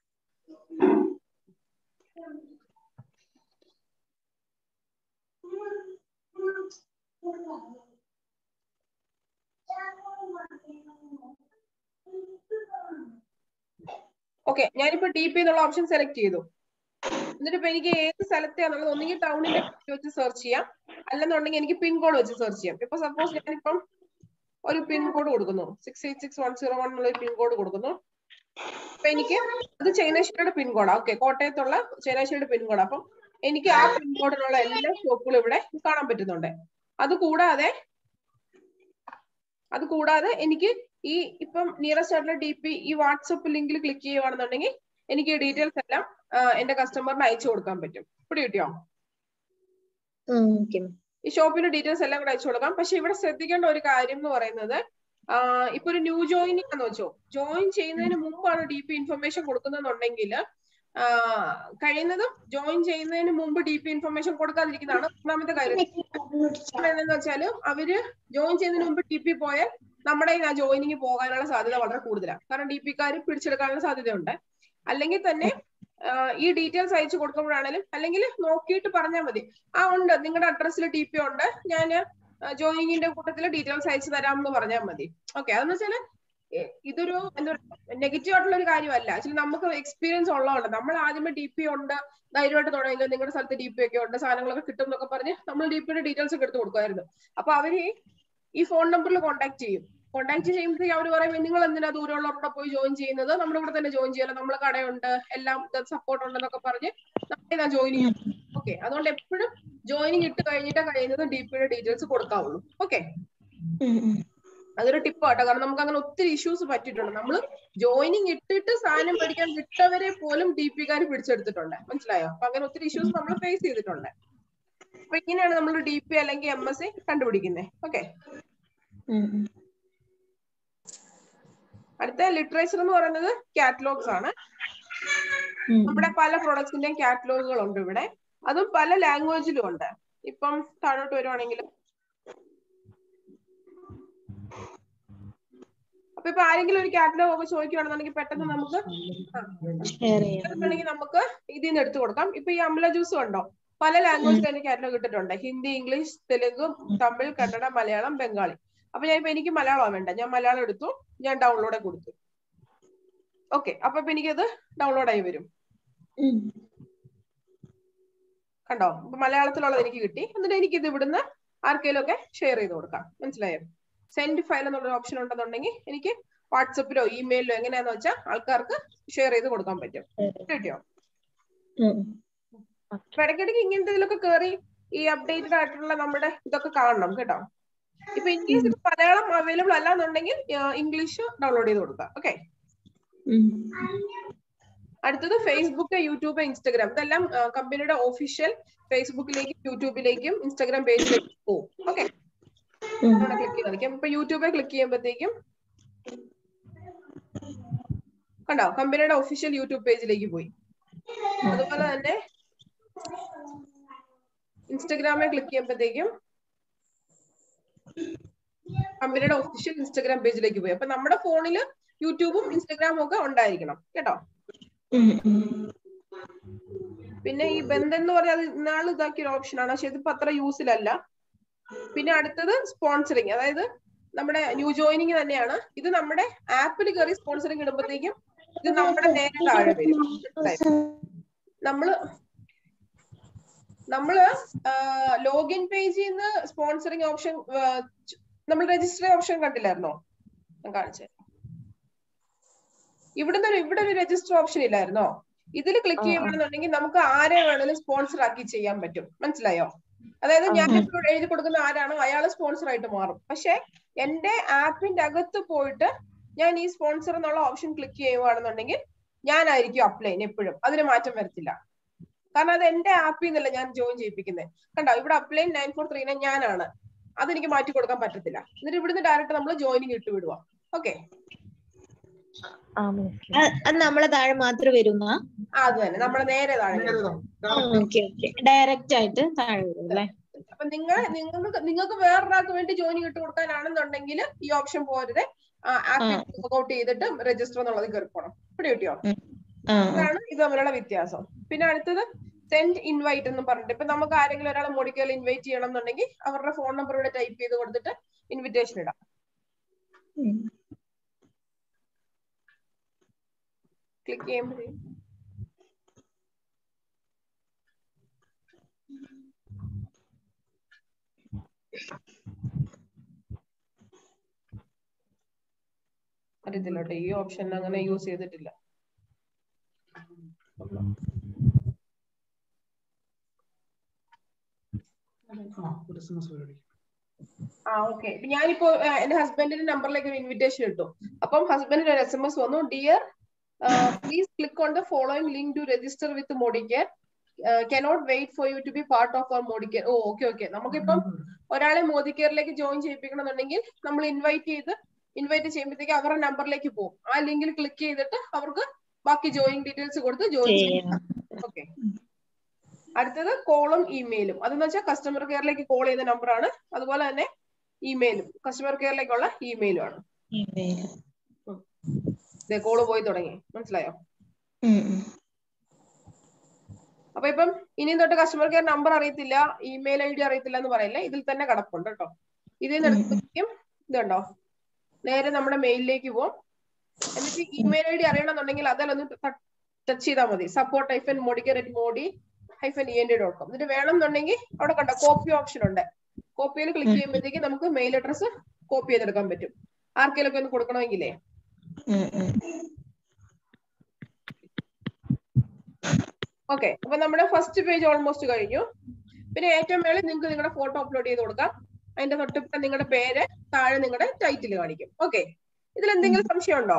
Speaker 4: ഓക്കെ ഞാനിപ്പോ ഡി പി എന്നുള്ള ഓപ്ഷൻ സെലക്ട് ചെയ്തു എന്നിട്ട് ഇപ്പൊ എനിക്ക് ഏത് സ്ഥലത്തെയാണെന്നുള്ളത് ഒന്നെങ്കിൽ ടൗണിന്റെ വെച്ച് സെർച്ച് ചെയ്യാം അല്ലെന്നുണ്ടെങ്കിൽ എനിക്ക് പിൻകോഡ് വെച്ച് സെർച്ച് ചെയ്യാം ഇപ്പൊ സപ്പോസ് ഞാനിപ്പം ഒരു പിൻകോഡ് കൊടുക്കുന്നു six eight six one zero one എന്നുള്ള പിൻകോഡ് കൊടുക്കുന്നു അപ്പൊ എനിക്ക് അത് ചൈനാശ്ശേരിയുടെ പിൻകോഡാ ഓക്കെ കോട്ടയത്തുള്ള ചൈനാശ്ശേരിയുടെ പിൻകോഡ് അപ്പം എനിക്ക് ആ പിൻകോഡിലുള്ള എല്ലാ ഷോപ്പുകളും ഇവിടെ കാണാൻ പറ്റുന്നുണ്ട് അത് കൂടാതെ അത് കൂടാതെ എനിക്ക് ഈ ഇപ്പം നിയറസ്റ്റ് ആയിട്ടുള്ള ഡി പി ഈ വാട്സപ്പ് ലിങ്കിൽ ക്ലിക്ക് ചെയ്യുവാണെന്നുണ്ടെങ്കിൽ എനിക്ക് ഈ ഡീറ്റെയിൽസ് എല്ലാം ആ, എന്റെ കസ്റ്റമറിന് അയച്ചു കൊടുക്കാൻ പറ്റും ഇവിടെ കിട്ടിയോ
Speaker 3: ഓക്കെ
Speaker 4: ഈ ഷോപ്പിന്റെ ഡീറ്റെയിൽസ് എല്ലാം കൂടെ അയച്ചു കൊടുക്കാം പക്ഷെ ഇവിടെ ശ്രദ്ധിക്കേണ്ട ഒരു കാര്യം എന്ന് പറയുന്നത് ആ, ഇപ്പൊ ഒരു ന്യൂ ജോയിനിങ് എന്ന് വെച്ചോ ജോയിൻ ചെയ്യുന്നതിന് മുമ്പാണ് ഡി പി ഇൻഫർമേഷൻ കൊടുക്കുന്നതെന്നുണ്ടെങ്കിൽ കഴിയുന്നതും ജോയിൻ ചെയ്യുന്നതിന് മുമ്പ് ഡി പി ഇൻഫർമേഷൻ കൊടുക്കാതിരിക്കുന്നതാണ് ഒന്നാമത്തെ കാര്യം കാരണം എന്താന്ന് വെച്ചാല് അവര് ജോയിൻ ചെയ്യുന്നതിന് മുമ്പ് ടി പി പോയാൽ നമ്മുടെ ആ ജോയിനിങ് പോകാനുള്ള സാധ്യത വളരെ കൂടുതലാണ് കാരണം ഡി പിക്കാർ പിടിച്ചെടുക്കാനുള്ള സാധ്യതയുണ്ട് അല്ലെങ്കിൽ തന്നെ ആ, ഈ ഡീറ്റെയിൽസ് അയച്ചു കൊടുക്കുമ്പോഴാണെങ്കിലും അല്ലെങ്കിൽ നോക്കിയിട്ട് പറഞ്ഞാൽ മതി ആ ഉണ്ട് നിങ്ങളുടെ അഡ്രസ്സിൽ ടി പി ഉണ്ട് ഞാൻ ജോയിനിങ്ങിന്റെ കൂട്ടത്തിൽ ഡീറ്റെയിൽസ് അയച്ചു തരാം എന്ന് പറഞ്ഞാൽ മതി ഓക്കെ അതെന്ന് വെച്ചാല് എ- ഇതൊരു എന്താ നെഗറ്റീവ് ആയിട്ടുള്ള ഒരു കാര്യമല്ല ആക്ച്വലി നമുക്ക് എക്സ്പീരിയൻസ് ഉള്ളതുകൊണ്ട് നമ്മൾ ആദ്യമേ ഡി പി ഉണ്ട് ധൈര്യമായിട്ട് തുടങ്ങിയത് നിങ്ങളുടെ സ്ഥലത്ത് ഡി പി ഒക്കെ ഉണ്ട് സാധനങ്ങളൊക്കെ കിട്ടും എന്നൊക്കെ പറഞ്ഞ് നമ്മൾ ഡി പിയുടെ ഡീറ്റെയിൽസ് ഒക്കെ എടുത്ത് കൊടുക്കുമായിരുന്നു അപ്പൊ അവര് ഈ ഫോൺ നമ്പറിൽ കോൺടാക്ട് ചെയ്യും കോൺടാക്ട് ചെയ്യുമ്പോഴത്തേക്ക് അവർ പറയും നിങ്ങൾ എന്തിനാ ദൂരമുള്ളവരുടെ പോയി ജോയിൻ ചെയ്യുന്നത് നമ്മുടെ ഇവിടെ തന്നെ ജോയിൻ ചെയ്യാലോ നമ്മളെ കടയുണ്ട് എല്ലാം സപ്പോർട്ട് ഉണ്ടെന്നൊക്കെ പറഞ്ഞ് നമ്മൾ ജോയിൻ ചെയ്യും ഓക്കെ അതുകൊണ്ട് എപ്പോഴും ജോയിനിങ് ഇട്ട് കഴിഞ്ഞിട്ട് കഴിയുന്നത് ഡി പിയുടെ ഡീറ്റെയിൽസ് കൊടുക്കാവുള്ളൂ ഓക്കെ അതൊരു ടിപ്പ് ആട്ടോ കാരണം നമുക്ക് അങ്ങനെ ഒത്തിരി ഇഷ്യൂസ് പറ്റിയിട്ടുണ്ട് നമ്മൾ ജോയിനിങ് ഇട്ടിട്ട് സാധനം പഠിക്കാൻ വിട്ടവരെ പോലും ഡി പിക്കാർ പിടിച്ചെടുത്തിട്ടുണ്ട് മനസ്സിലായോ അപ്പൊ അങ്ങനെ ഒത്തിരി ഇഷ്യൂസ് നമ്മൾ ഫേസ് ചെയ്തിട്ടുണ്ട് അപ്പൊ ഇങ്ങനെയാണ് നമ്മൾ ഡി പി അല്ലെങ്കിൽ എം എസ് സി കണ്ടുപിടിക്കുന്നത് ഓക്കെ അടുത്ത ലിറ്ററേച്ചർ എന്ന് പറയുന്നത് കാറ്റലോഗ്സ് ആണ്
Speaker 3: ഉം.
Speaker 4: നമ്മുടെ പല പ്രൊഡക്ട്സിന്റെയും കാറ്റലോഗുകൾ ഉണ്ട് ഇവിടെ അതും പല ലാംഗ്വേജിലും ഉണ്ട് ഇപ്പം താഴോട്ട് വരുവാണെങ്കിൽ അപ്പൊ ഇപ്പൊ ആരെങ്കിലും ഒരു കാറ്റലോഗ് ഒക്കെ ചോദിക്കുകയാണെന്നുണ്ടെങ്കിൽ പെട്ടെന്ന് നമുക്ക്
Speaker 3: ഷെയർ ചെയ്യാം
Speaker 4: ആണെങ്കിൽ നമുക്ക് ഇതിൽ നിന്ന് എടുത്തു കൊടുക്കാം ഇപ്പൊ ഈ അമല ജ്യൂസ് ഉണ്ടോ പല ലാംഗ്വേജിൽ അതിന്റെ കാറ്റലോഗ് ഇട്ടിട്ടുണ്ട് ഹിന്ദി ഇംഗ്ലീഷ് തെലുങ്ക് തമിഴ് കന്നഡ മലയാളം ബംഗാളി അപ്പൊ ഞാൻ ഇപ്പൊ എനിക്ക് മലയാളം വേണ്ട ഞാൻ മലയാളം എടുത്തു ഞാൻ ഡൗൺലോഡ് കൊടുത്തു ഓക്കെ അപ്പൊ ഇപ്പൊ എനിക്കത് ഡൗൺലോഡ് ആയി വരും
Speaker 3: ഉം.
Speaker 4: കണ്ടോ അപ്പൊ മലയാളത്തിലുള്ളത് എനിക്ക് കിട്ടി എന്നിട്ട് എനിക്ക് ഇത് ഇവിടുന്ന് ആർക്കെങ്കിലും ഒക്കെ ഷെയർ ചെയ്ത് കൊടുക്കാം മനസ്സിലായോ സെൻഡ് ഫയൽ എന്നുള്ള ഓപ്ഷൻ ഉണ്ടെന്നുണ്ടെങ്കിൽ എനിക്ക് വാട്സപ്പിലോ ഇമെയിലോ എങ്ങനെയാന്ന് വെച്ചാൽ ആൾക്കാർക്ക് ഷെയർ ചെയ്ത് കൊടുക്കാൻ പറ്റും കിട്ടിയോ
Speaker 3: ഉം.
Speaker 4: അപ്പൊ ഇടയ്ക്കിടയ്ക്ക് ഇങ്ങനത്തെ ഇതിലൊക്കെ കയറി ഈ അപ്ഡേറ്റഡ് ആയിട്ടുള്ള നമ്മുടെ ഇതൊക്കെ കാണണം കേട്ടോ ഇപ്പൊ ഇൻ കേസ് ഇപ്പൊ മലയാളം അവൈലബിൾ അല്ല എന്നുണ്ടെങ്കിൽ ഇംഗ്ലീഷ് ഡൗൺലോഡ് ചെയ്ത് കൊടുക്കാം ഓക്കെ
Speaker 3: ഉം.
Speaker 4: അടുത്തത് ഫേസ്ബുക്ക് യൂട്യൂബ് ഇൻസ്റ്റഗ്രാം ഇതെല്ലാം കമ്പനിയുടെ ഒഫീഷ്യൽ ഫേസ്ബുക്കിലേക്കും യൂട്യൂബിലേക്കും ഇൻസ്റ്റാഗ്രാം പേജിലേക്കും പോകും ഓക്കെ
Speaker 3: ഉം.
Speaker 4: ക്ലിക്ക് ചെയ്ത് കാണിക്കാം ഇപ്പൊ യൂട്യൂബിൽ ക്ലിക്ക് ചെയ്യുമ്പോഴത്തേക്കും കണ്ടോ കമ്പനിയുടെ ഒഫീഷ്യൽ യൂട്യൂബ് പേജിലേക്ക് പോയി അതുപോലെ തന്നെ ഇൻസ്റ്റഗ്രാമിൽ ക്ലിക്ക് ചെയ്യുമ്പോഴത്തേക്കും കമ്പനിയുടെ ഒഫീഷ്യൽ ഇൻസ്റ്റഗ്രാം പേജിലേക്ക് പോയി അപ്പൊ നമ്മുടെ ഫോണിൽ യൂട്യൂബും ഇൻസ്റ്റഗ്രാമും ഒക്കെ ഉണ്ടായിരിക്കണം കേട്ടോ
Speaker 3: ഉം. ഉം.
Speaker 4: പിന്നെ ഈ ബന്ധം എന്ന് പറഞ്ഞാൽ അത് ഇന്നാൾ ഇതാക്കിയ ഒരു ഓപ്ഷനാണ് പക്ഷെ ഇതിപ്പോ അത്ര യൂസിലല്ല പിന്നെ അടുത്തത് സ്പോൺസറിങ് അതായത് നമ്മുടെ ന്യൂ ജോയിനിങ് തന്നെയാണ് ഇത് നമ്മുടെ ആപ്പിൽ കയറി സ്പോൺസറിങ് ഇടുമ്പോഴത്തേക്കും ഇത് നമ്മുടെ നേരെ താഴെ വരും മനസ്സിലായോ? നമ്മള് നമ്മള് ലോഗിൻ പേജിൽ നിന്ന് സ്പോൺസറിങ് ഓപ്ഷൻ നമ്മൾ രജിസ്റ്റർ ഓപ്ഷൻ കണ്ടില്ലായിരുന്നോ ഞാൻ കാണിച്ചേ ഇവിടുന്ന് ഒരു ഇവിടെ ഒരു രജിസ്റ്റർ ഓപ്ഷൻ ഇല്ലായിരുന്നോ ഇതിൽ ക്ലിക്ക് ചെയ്യുകയാണെന്നുണ്ടെങ്കിൽ നമുക്ക് ആരെ വേണമെങ്കിലും സ്പോൺസർ ആക്കി ചെയ്യാൻ പറ്റും മനസ്സിലായോ അതായത് ഞാൻ ഇപ്പോൾ എഴുതി കൊടുക്കുന്ന ആരാണോ അയാൾ സ്പോൺസർ ആയിട്ട് മാറും പക്ഷെ എന്റെ ആപ്പിന്റെ അകത്ത് പോയിട്ട് ഞാൻ ഈ സ്പോൺസർ എന്നുള്ള ഓപ്ഷൻ ക്ലിക്ക് ചെയ്യുവാണെന്നുണ്ടെങ്കിൽ ഞാനായിരിക്കും അപ്ലൈൻ എപ്പോഴും അതിന് മാറ്റം വരത്തില്ല കാരണം അത് എന്റെ ആപ്പിൽ നിന്നല്ല ഞാൻ ജോയിൻ ചെയ്യിപ്പിക്കുന്നത് കണ്ടോ ഇവിടെ upline nine four three nine ഞാനാണ് അതെനിക്ക് മാറ്റി കൊടുക്കാൻ പറ്റത്തില്ല എന്നിട്ട് ഇവിടുന്ന് ഡയറക്റ്റ് നമ്മൾ ജോയിനിങ് ഇട്ട് വിടുക ഓക്കെ
Speaker 3: അത് അത് നമ്മളെ താഴെ മാത്രം വരുന്ന
Speaker 4: അത് തന്നെ നമ്മളെ നേരെ താഴെ
Speaker 2: നേരെ
Speaker 4: വരും.
Speaker 2: ഇതാ. Direct.
Speaker 3: ഓക്കെ ഓക്കെ ഡയറക്റ്റ് ആയിട്ട് താഴെ വരും അല്ലേ
Speaker 4: അപ്പൊ നിങ്ങൾ നിങ്ങൾക്ക് നിങ്ങൾക്ക് വേറൊരാൾക്ക് വേണ്ടി ജോയിൻ ഇട്ട് കൊടുക്കാനാണെന്നുണ്ടെങ്കിൽ ഈ ഓപ്ഷൻ പോരുത് ആപ്പ് ലോഗൗട്ട് ചെയ്തിട്ട് രജിസ്റ്റർ എന്നുള്ളത് കയറി പോണം ഇവിടെ കിട്ടിയോ
Speaker 3: ആ
Speaker 4: ഇതാണ് ഇത് തമ്മിലുള്ള വ്യത്യാസം പിന്നെ അടുത്തത് സെൻഡ് ഇൻവൈറ്റ് എന്ന് പറഞ്ഞിട്ട് ഇപ്പൊ നമുക്ക് ആരെങ്കിലും ഒരാളെ മോഡിക്കൽ ഇൻവൈറ്റ് ചെയ്യണം എന്നുണ്ടെങ്കിൽ അവരുടെ ഫോൺ നമ്പർ ഇവിടെ ടൈപ്പ് ചെയ്ത് കൊടുത്തിട്ട് ഇൻവിറ്റേഷൻ ഇടാം
Speaker 3: ഉം.
Speaker 4: ക്ലിക്ക് ചെയ്യുമ്പോൾ അറിയത്തില്ല കേട്ടോ ഈ ഓപ്ഷൻ അങ്ങനെ യൂസ് ചെയ്തിട്ടില്ല
Speaker 2: ആ, ഒരു SMS വരും.
Speaker 4: ആ ഓക്കെ ഞാനിപ്പോ ആ, എന്റെ ഹസ്ബൻഡിന്റെ നമ്പറിലേക്ക് ഒരു ഇൻവിറ്റേഷൻ ഇട്ടു അപ്പം ഹസ്ബൻഡിന് ഒരു എസ് എം എസ് വന്നു dear please click on the following link to register with Modicare cannot wait for you to be part of our Modicare oh okay okay നമുക്കിപ്പം ഒരാളെ മോദിക്കറിലേക്ക് ജോയിൻ ചെയ്യിപ്പിക്കണമെന്നുണ്ടെങ്കിൽ നമ്മൾ ഇൻവൈറ്റ് ചെയ്ത് ഇൻവൈറ്റ് ചെയ്യുമ്പോഴത്തേക്ക് അവരുടെ നമ്പറിലേക്ക് പോകും ആ ലിങ്കിൽ ക്ലിക്ക് ചെയ്തിട്ട് അവർക്ക് ബാക്കി ജോയിൻ ഡീറ്റെയിൽസ് കൊടുത്ത് ജോയിൻ ചെയ്യാം
Speaker 3: ചെയ്യാം.
Speaker 4: ഓക്കെ അടുത്തത് കോളും ഇമെയിലും അതെന്ന് വെച്ചാൽ കസ്റ്റമർ കെയറിലേക്ക് കോൾ ചെയ്യുന്ന നമ്പറാണ് അതുപോലെ തന്നെ ഇമെയിലും കസ്റ്റമർ കെയറിലേക്കുള്ള ഇമെയിലും ആണ്
Speaker 3: Email.
Speaker 4: ഇതേ കോള് പോയി തുടങ്ങി മനസ്സിലായോ
Speaker 3: ഉം, ഉം.
Speaker 4: അപ്പൊ ഇപ്പം ഇനിയും തൊട്ട് കസ്റ്റമർ കെയർ നമ്പർ അറിയത്തില്ല ഇമെയിൽ ഐ ഡി അറിയത്തില്ല എന്ന് പറയില്ല ഇതിൽ തന്നെ കിടപ്പുണ്ട് കേട്ടോ ഇതിൽ നിന്ന് എടുക്കുമ്പോഴേക്കും ഇതുണ്ടോ നേരെ നമ്മുടെ മെയിലിലേക്ക് പോകും എന്നിട്ട് ഇമെയിൽ ഐ ഡി അറിയണമെന്നുണ്ടെങ്കിൽ അതിലൊന്ന് ടച്ച് ചെയ്താൽ മതി support hyphen Modicare at Modi hyphen E N D dot com എന്നിട്ട് വേണമെന്നുണ്ടെങ്കിൽ അവിടെ കണ്ടോ കോപ്പി ഓപ്ഷൻ ഉണ്ട് കോപ്പിയിൽ ക്ലിക്ക് ചെയ്യുമ്പോഴത്തേക്ക് നമുക്ക് മെയിൽ അഡ്രസ്സ് കോപ്പി ചെയ്തെടുക്കാൻ പറ്റും ആർക്കെങ്കിലും ഒക്കെ ഒന്ന് കൊടുക്കണമെങ്കിലേ
Speaker 3: ഉം, ഉം.
Speaker 4: ഓക്കെ അപ്പൊ നമ്മുടെ ഫസ്റ്റ് പേജ് ഓൾമോസ്റ്റ് കഴിഞ്ഞു പിന്നെ ഏറ്റവും മേളിൽ നിങ്ങൾക്ക് നിങ്ങളുടെ ഫോട്ടോ അപ്ലോഡ് ചെയ്ത് കൊടുക്കാം അതിന്റെ തൊട്ടിപ്പുറം നിങ്ങളുടെ പേര് താഴെ നിങ്ങളുടെ ടൈറ്റിൽ കാണിക്കും ഓക്കെ ഇതിൽ എന്തെങ്കിലും സംശയം ഉണ്ടോ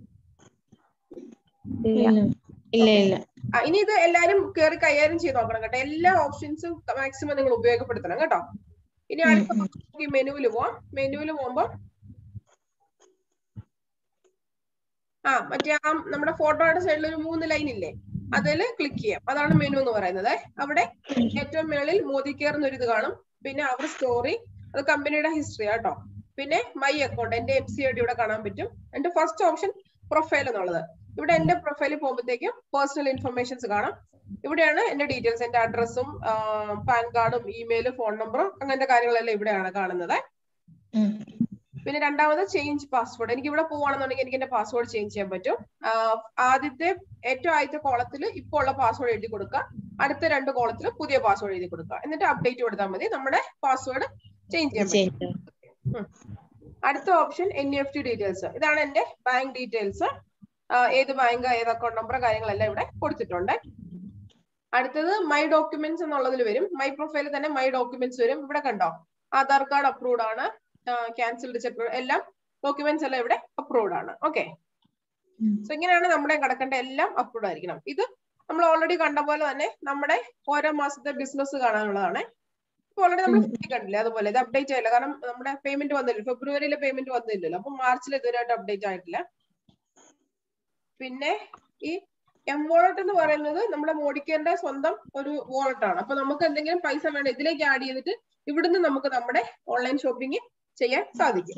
Speaker 3: ഇല്ല ഇല്ല ഇല്ല
Speaker 4: ആ, ഇനി ഇത് എല്ലാരും കയറി കൈകാര്യം ചെയ്ത് നോക്കണം കേട്ടോ എല്ലാ ഓപ്ഷൻസും മാക്സിമം നിങ്ങൾ ഉപയോഗപ്പെടുത്തണം കേട്ടോ ഇനി അടുത്ത നമുക്ക് മെനുവിൽ പോവാം മെനുവിൽ പോകുമ്പോ ആ മറ്റേ ആ നമ്മുടെ ഫോട്ടോയുടെ സൈഡിൽ ഒരു മൂന്ന് ലൈൻ ഇല്ലേ അതിൽ ക്ലിക്ക് ചെയ്യാം അതാണ് മെനു എന്ന് പറയുന്നത് അവിടെ ഏറ്റവും മുകളിൽ മോദി കെയർ എന്നൊരു ഇത് കാണും പിന്നെ അവർ സ്റ്റോറി അത് കമ്പനിയുടെ ഹിസ്റ്ററി കേട്ടോ പിന്നെ മൈ അക്കൗണ്ട് എന്റെ എം സി ഐ ഡി ഇവിടെ കാണാൻ പറ്റും എന്റെ ഫസ്റ്റ് ഓപ്ഷൻ പ്രൊഫൈൽ എന്നുള്ളത് ഇവിടെ എന്റെ പ്രൊഫൈലിൽ പോകുമ്പോഴത്തേക്കും പേഴ്സണൽ ഇൻഫർമേഷൻസ് കാണാം ഇവിടെയാണ് എന്റെ ഡീറ്റെയിൽസ് എന്റെ അഡ്രസ്സും പാൻ കാർഡും ഇമെയിലും ഫോൺ നമ്പറും അങ്ങനത്തെ കാര്യങ്ങളെല്ലാം ഇവിടെയാണ് കാണുന്നത് പിന്നെ രണ്ടാമത് ചേഞ്ച് പാസ്വേഡ് എനിക്ക് ഇവിടെ പോവാണെന്നുണ്ടെങ്കിൽ എനിക്ക് എന്റെ പാസ്വേഡ് ചേഞ്ച് ചെയ്യാൻ പറ്റും ആഹ് ആദ്യത്തെ ഏറ്റവും ആദ്യത്തെ കോളത്തിൽ ഇപ്പോൾ ഉള്ള പാസ്വേഡ് എഴുതി കൊടുക്കുക അടുത്ത രണ്ട് കോളത്തിൽ പുതിയ പാസ്വേഡ് എഴുതി കൊടുക്കുക എന്നിട്ട് അപ്ഡേറ്റ് കൊടുത്താൽ മതി നമ്മുടെ പാസ്വേഡ് ചേഞ്ച് ചെയ്യാൻ പറ്റും ഉം. അടുത്ത option N F T details ഇതാണ് എന്റെ ബാങ്ക് ഡീറ്റെയിൽസ് ഏത് ബാങ്ക് ഏത് അക്കൗണ്ട് നമ്പർ കാര്യങ്ങളെല്ലാം ഇവിടെ കൊടുത്തിട്ടുണ്ട് അടുത്തത് മൈ ഡോക്യുമെന്റ്സ് എന്നുള്ളതിൽ വരും മൈ പ്രൊഫൈലിൽ തന്നെ മൈ ഡോക്യുമെന്റ്സ് വരും ഇവിടെ കണ്ടോ ആധാർ കാർഡ് അപ്രൂവ്ഡ് ആണ് ക്യാൻസൽഡ് ചെക്ക് എല്ലാം ഡോക്യുമെന്റ്സ് എല്ലാം ഇവിടെ അപ്രൂവ്ഡ് ആണ് ഓക്കെ സോ ഇങ്ങനെയാണ് നമ്മുടെ കിടക്കേണ്ട എല്ലാം അപ്രൂവ്ഡ് ആയിരിക്കണം ഇത് നമ്മൾ ഓൾറെഡി കണ്ട പോലെ തന്നെ നമ്മുടെ ഓരോ മാസത്തെ ബിസിനസ് കാണാനുള്ളതാണ് ഇപ്പൊ ഓൾറെഡി നമ്മൾ കണ്ടില്ലേ അതുപോലെ ഇത് അപ്ഡേറ്റ് ആയില്ല കാരണം നമ്മുടെ പേയ്മെന്റ് വന്നില്ല ഫെബ്രുവരിയിലെ പേയ്മെന്റ് വന്നില്ലല്ലോ അപ്പൊ മാർച്ചിൽ ഇതുവരെയായിട്ട് അപ്ഡേറ്റ് ആയിട്ടില്ല പിന്നെ ഈ എം വോളറ്റ് എന്ന് പറയുന്നത് നമ്മുടെ മോഡിക്കേറിന്റെ സ്വന്തം ഒരു wallet ആണ് അപ്പൊ നമുക്ക് എന്തെങ്കിലും പൈസ വേണം ഇതിലേക്ക് ആഡ് ചെയ്തിട്ട് ഇവിടുന്ന് നമുക്ക് നമ്മുടെ ഓൺലൈൻ ഷോപ്പിംഗ് ചെയ്യാൻ സാധിക്കും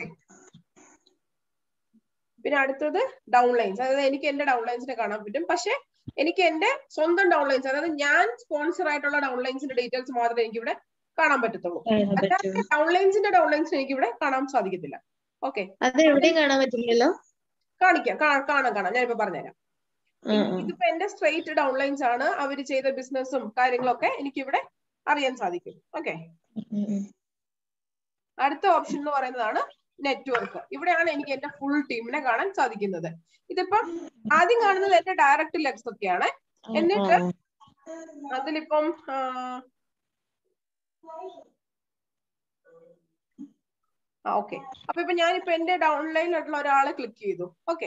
Speaker 4: പിന്നെ അടുത്തത് ഡൗൺലൈൻസ് അതായത് എനിക്ക് എന്റെ ഡൗൺലൈൻസിനെ കാണാൻ പറ്റും പക്ഷെ എനിക്ക് എന്റെ സ്വന്തം ഡൗൺലൈൻസ് അതായത് ഞാൻ സ്പോൺസർ ആയിട്ടുള്ള ഡൗൺലൈൻസിന്റെ ഡീറ്റെയിൽസ് മാത്രമേ എനിക്ക് ഇവിടെ കാണാൻ പറ്റത്തുള്ളൂ അല്ലാതെ ഡൗൺലൈൻസിന്റെ ഡൗൺലൈൻസ് എനിക്ക് ഇവിടെ കാണാൻ സാധിക്കത്തില്ല ഓക്കെ
Speaker 3: അത് എവിടെയും കാണാൻ പറ്റില്ലല്ലോ
Speaker 4: കാണിക്കാം കാ- കാണാം കാണാം ഞാനിപ്പോ പറഞ്ഞുതരാം ഇതിപ്പോ എന്റെ സ്ട്രേറ്റ് ഡൗൺലൈൻസ് ആണ് അവർ ചെയ്ത ബിസിനസ്സും കാര്യങ്ങളൊക്കെ എനിക്ക് ഇവിടെ അറിയാൻ സാധിക്കും ഓക്കെ അടുത്ത ഓപ്ഷൻ എന്ന് പറയുന്നതാണ് നെറ്റ്വർക്ക് ഇവിടെയാണ് എനിക്ക് എന്റെ ഫുൾ ടീമിനെ കാണാൻ സാധിക്കുന്നത് ഇതിപ്പം ആദ്യം കാണുന്നത് എന്റെ ഡയറക്റ്റ് ലെഗ്സ് ഒക്കെയാണ് എന്നിട്ട് അതിലിപ്പം ആ, ആ ഓക്കെ അപ്പൊ ഇപ്പൊ ഞാനിപ്പോ എന്റെ ഡൗൺലൈനിലുള്ള ഒരാളെ ക്ലിക്ക് ചെയ്തു ഓക്കെ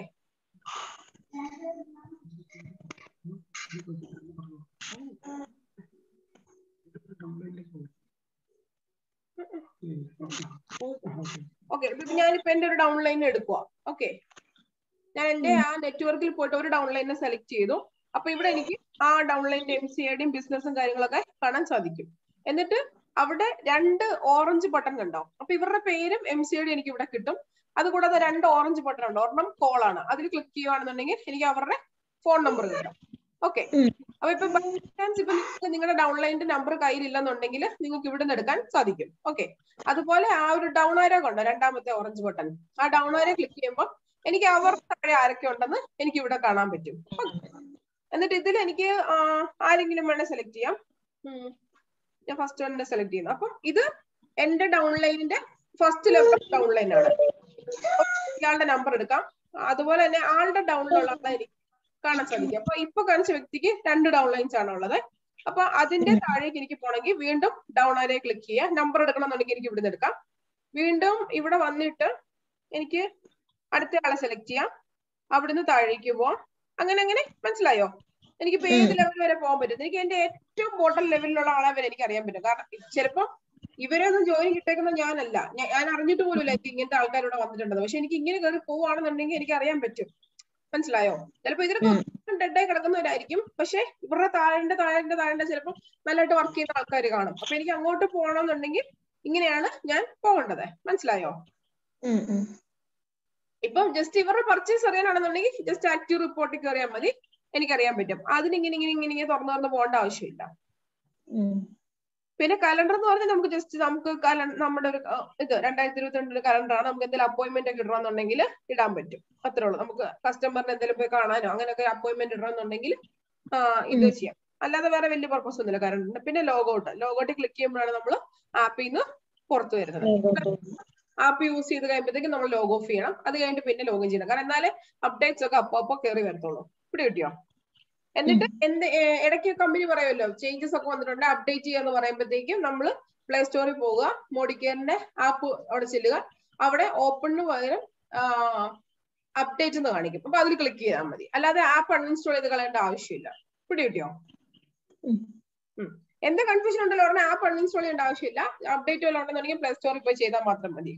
Speaker 4: ഓക്കെ ഇപ്പൊ ഞാനിപ്പോ എന്റെ ഒരു ഡൗൺലൈൻ എടുക്കുക ഓക്കെ ഞാൻ എന്റെ ആ നെറ്റ്വർക്കിൽ പോയിട്ട് ഒരു ഡൗൺലൈനെ സെലക്ട് ചെയ്തു അപ്പൊ ഇവിടെ എനിക്ക് ആ ഡൗൺലൈൻ്റെ എം സി ഐഡിയും ബിസിനസ്സും കാര്യങ്ങളൊക്കെ കാണാൻ സാധിക്കും എന്നിട്ട് അവിടെ രണ്ട് ഓറഞ്ച് ബട്ടൺ കണ്ടോ അപ്പൊ ഇവരുടെ പേരും എം സി ഐഡി എനിക്ക് ഇവിടെ കിട്ടും അതുകൂടാതെ രണ്ട് ഓറഞ്ച് ബട്ടൺ ഉണ്ട് ഒരെണ്ണം കോൾ ആണ് അതിൽ ക്ലിക്ക് ചെയ്യുവാണെന്നുണ്ടെങ്കിൽ എനിക്ക് അവരുടെ ഫോൺ നമ്പർ കിട്ടും ഓക്കെ അപ്പൊ ഇപ്പൊ ബൈ ചാൻസ് ഇപ്പൊ നിങ്ങൾക്ക് നിങ്ങളുടെ ഡൗൺലൈൻ്റെ നമ്പർ കയ്യിലില്ലെന്നുണ്ടെങ്കിൽ നിങ്ങൾക്ക് ഇവിടെ നിന്ന് എടുക്കാൻ സാധിക്കും ഓക്കെ അതുപോലെ ആ ഒരു ഡൗൺ ആരോ കണ്ടോ രണ്ടാമത്തെ ഓറഞ്ച് ബട്ടൺ ആ ഡൗൺ ആരോ ക്ലിക്ക് ചെയ്യുമ്പോൾ എനിക്ക് അവർ താഴെ ആരൊക്കെ ഉണ്ടെന്ന് എനിക്ക് ഇവിടെ കാണാൻ പറ്റും Okay. എന്നിട്ട് ഇതിൽ എനിക്ക് ആ, ആരെങ്കിലും വേണേ സെലക്ട് ചെയ്യാം ഉം. ഞാൻ ഫസ്റ്റ് വണ്ണിനെ സെലക്ട് ചെയ്യുന്നു അപ്പം ഇത് എന്റെ ഡൗൺലൈനിന്റെ ഫസ്റ്റ് ലെവൽ ഡൗൺലൈൻ ആണ് ഇയാളുടെ നമ്പർ എടുക്കാം അതുപോലെ തന്നെ ആളുടെ ഡൗണിലുള്ള ആളെ എനിക്ക് കാണാൻ സാധിക്കും അപ്പൊ ഇപ്പൊ കാണിച്ച വ്യക്തിക്ക് രണ്ട് ഡൗൺലൈൻസ് ആണ് ഉള്ളത് അപ്പൊ അതിന്റെ താഴേക്ക് എനിക്ക് പോണെങ്കിൽ വീണ്ടും ഡൗൺ ആരെ ക്ലിക്ക് ചെയ്യാം നമ്പർ എടുക്കണം എന്നുണ്ടെങ്കിൽ എനിക്ക് ഇവിടുന്ന് എടുക്കാം വീണ്ടും ഇവിടെ വന്നിട്ട് എനിക്ക് അടുത്ത ആളെ സെലക്ട് ചെയ്യാം അവിടുന്ന് താഴേക്ക് പോവാം അങ്ങനെ അങ്ങനെ മനസ്സിലായോ എനിക്കിപ്പോ ഏത് ലെവൽ വരെ പോകാൻ പറ്റും എനിക്ക് എന്റെ ഏറ്റവും ബോട്ടം ലെവലിലുള്ള ആളെ വരെ എനിക്ക് അറിയാൻ പറ്റും കാരണം ചിലപ്പോ ഇവരൊന്നും ജോലി കിട്ടേക്കുന്ന ഞാനല്ല ഞാൻ ഞാൻ അറിഞ്ഞിട്ട് പോലുമില്ല എനിക്ക് ഇങ്ങനത്തെ ആൾക്കാർ ഇവിടെ വന്നിട്ടുണ്ടെന്ന് പക്ഷെ എനിക്ക് ഇങ്ങനെ കയറി പോവാണെന്നുണ്ടെങ്കിൽ എനിക്ക് അറിയാൻ പറ്റും മനസ്സിലായോ ചിലപ്പോ ഇതിലൊക്കെ ഡെഡായി കിടക്കുന്നവരായിരിക്കും പക്ഷെ ഇവരുടെ താഴെ താഴെ താഴെ ചിലപ്പോൾ നല്ലതായിട്ട് വർക്ക് ചെയ്യുന്ന ആൾക്കാർ കാണും അപ്പൊ എനിക്ക് അങ്ങോട്ട് പോകണമെന്നുണ്ടെങ്കിൽ ഇങ്ങനെയാണ് ഞാൻ പോകേണ്ടത് മനസ്സിലായോ ഇപ്പം ജസ്റ്റ് ഇവരുടെ പർച്ചേസ് അറിയാനാണെന്നുണ്ടെങ്കിൽ ജസ്റ്റ് ആക്റ്റീവ് റിപ്പോർട്ടിൽ കയറിയാൽ മതി എനിക്കറിയാൻ പറ്റും അതിന് ഇങ്ങനെ ഇങ്ങനെ ഇങ്ങനെ ഇങ്ങനെ തുറന്നു തുറന്ന് പോകേണ്ട ആവശ്യമില്ല പിന്നെ കലണ്ടർ എന്ന് പറഞ്ഞാൽ നമുക്ക് ജസ്റ്റ് നമുക്ക് കല- നമ്മുടെ ഒരു അഹ് ഇത് രണ്ടായിരത്തി ഇരുപത്തി രണ്ടിന്റെ കലണ്ടർ ആണ് നമുക്ക് എന്തെങ്കിലും അപ്പോയിന്റ്മെന്റ് ഒക്കെ ഇടണമെന്നുണ്ടെങ്കിൽ ഇടാൻ പറ്റും അത്രേ ഉള്ളൂ നമുക്ക് കസ്റ്റമറിന് എന്തെങ്കിലും പോയി കാണാനോ അങ്ങനെയൊക്കെ അപ്പോയിന്റ്മെന്റ് ഇടണമെന്നുണ്ടെങ്കിൽ ആ, ഇത് ചെയ്യാം അല്ലാതെ വേറെ വലിയ പർപ്പസ് ഒന്നുമില്ല കലണ്ടറിന് പിന്നെ ലോഗൗട്ട് ലോഗൗട്ട് ക്ലിക്ക് ചെയ്യുമ്പോഴാണ് നമ്മൾ ആപ്പിൽ നിന്ന് പുറത്തു വരുന്നത് ആപ്പ് യൂസ് ചെയ്ത് കഴിയുമ്പോഴത്തേക്ക് നമ്മൾ ലോഗ് ഓഫ് ചെയ്യണം അത് കഴിഞ്ഞിട്ട് പിന്നെ ലോഗിൻ ചെയ്യണം കാരണം എന്നാലേ അപ്ഡേറ്റ്സ് ഒക്കെ അപ്പൊ അപ്പൊ കയറി വരത്തുള്ളൂ ഇവിടെ കിട്ടിയോ എന്നിട്ട് എന്ത് ഏ- ഇടയ്ക്ക് കമ്പനി പറയുമല്ലോ ചേഞ്ചസ് ഒക്കെ വന്നിട്ടുണ്ട് അപ്ഡേറ്റ് ചെയ്യാന്ന് പറയുമ്പോഴത്തേക്കും നമ്മൾ പ്ലേ സ്റ്റോറിൽ പോവുക മോഡിക്കെയറിന്റെ ആപ്പ് അവിടെ ചെല്ലുക അവിടെ ഓപ്പണിന് പകരം അപ്ഡേറ്റ് എന്ന് കാണിക്കും അപ്പൊ അതിൽ ക്ലിക്ക് ചെയ്താൽ മതി അല്ലാതെ ആപ്പ് അൺഇൻസ്റ്റാൾ ചെയ്ത് കളയേണ്ട ആവശ്യമില്ല ഇവിടെ കിട്ടിയോ
Speaker 3: ഉം.
Speaker 4: ഉം. എന്താ കൺഫ്യൂഷൻ ഉണ്ടല്ലോ ഉടനെ ആപ്പ് അൺഇൻസ്റ്റാൾ ചെയ്യേണ്ട ആവശ്യമില്ല അപ്ഡേറ്റ് വല്ലതും ഉണ്ടെന്നുണ്ടെങ്കിൽ പ്ലേ സ്റ്റോറിൽ പോയി ചെയ്താൽ മാത്രം മതി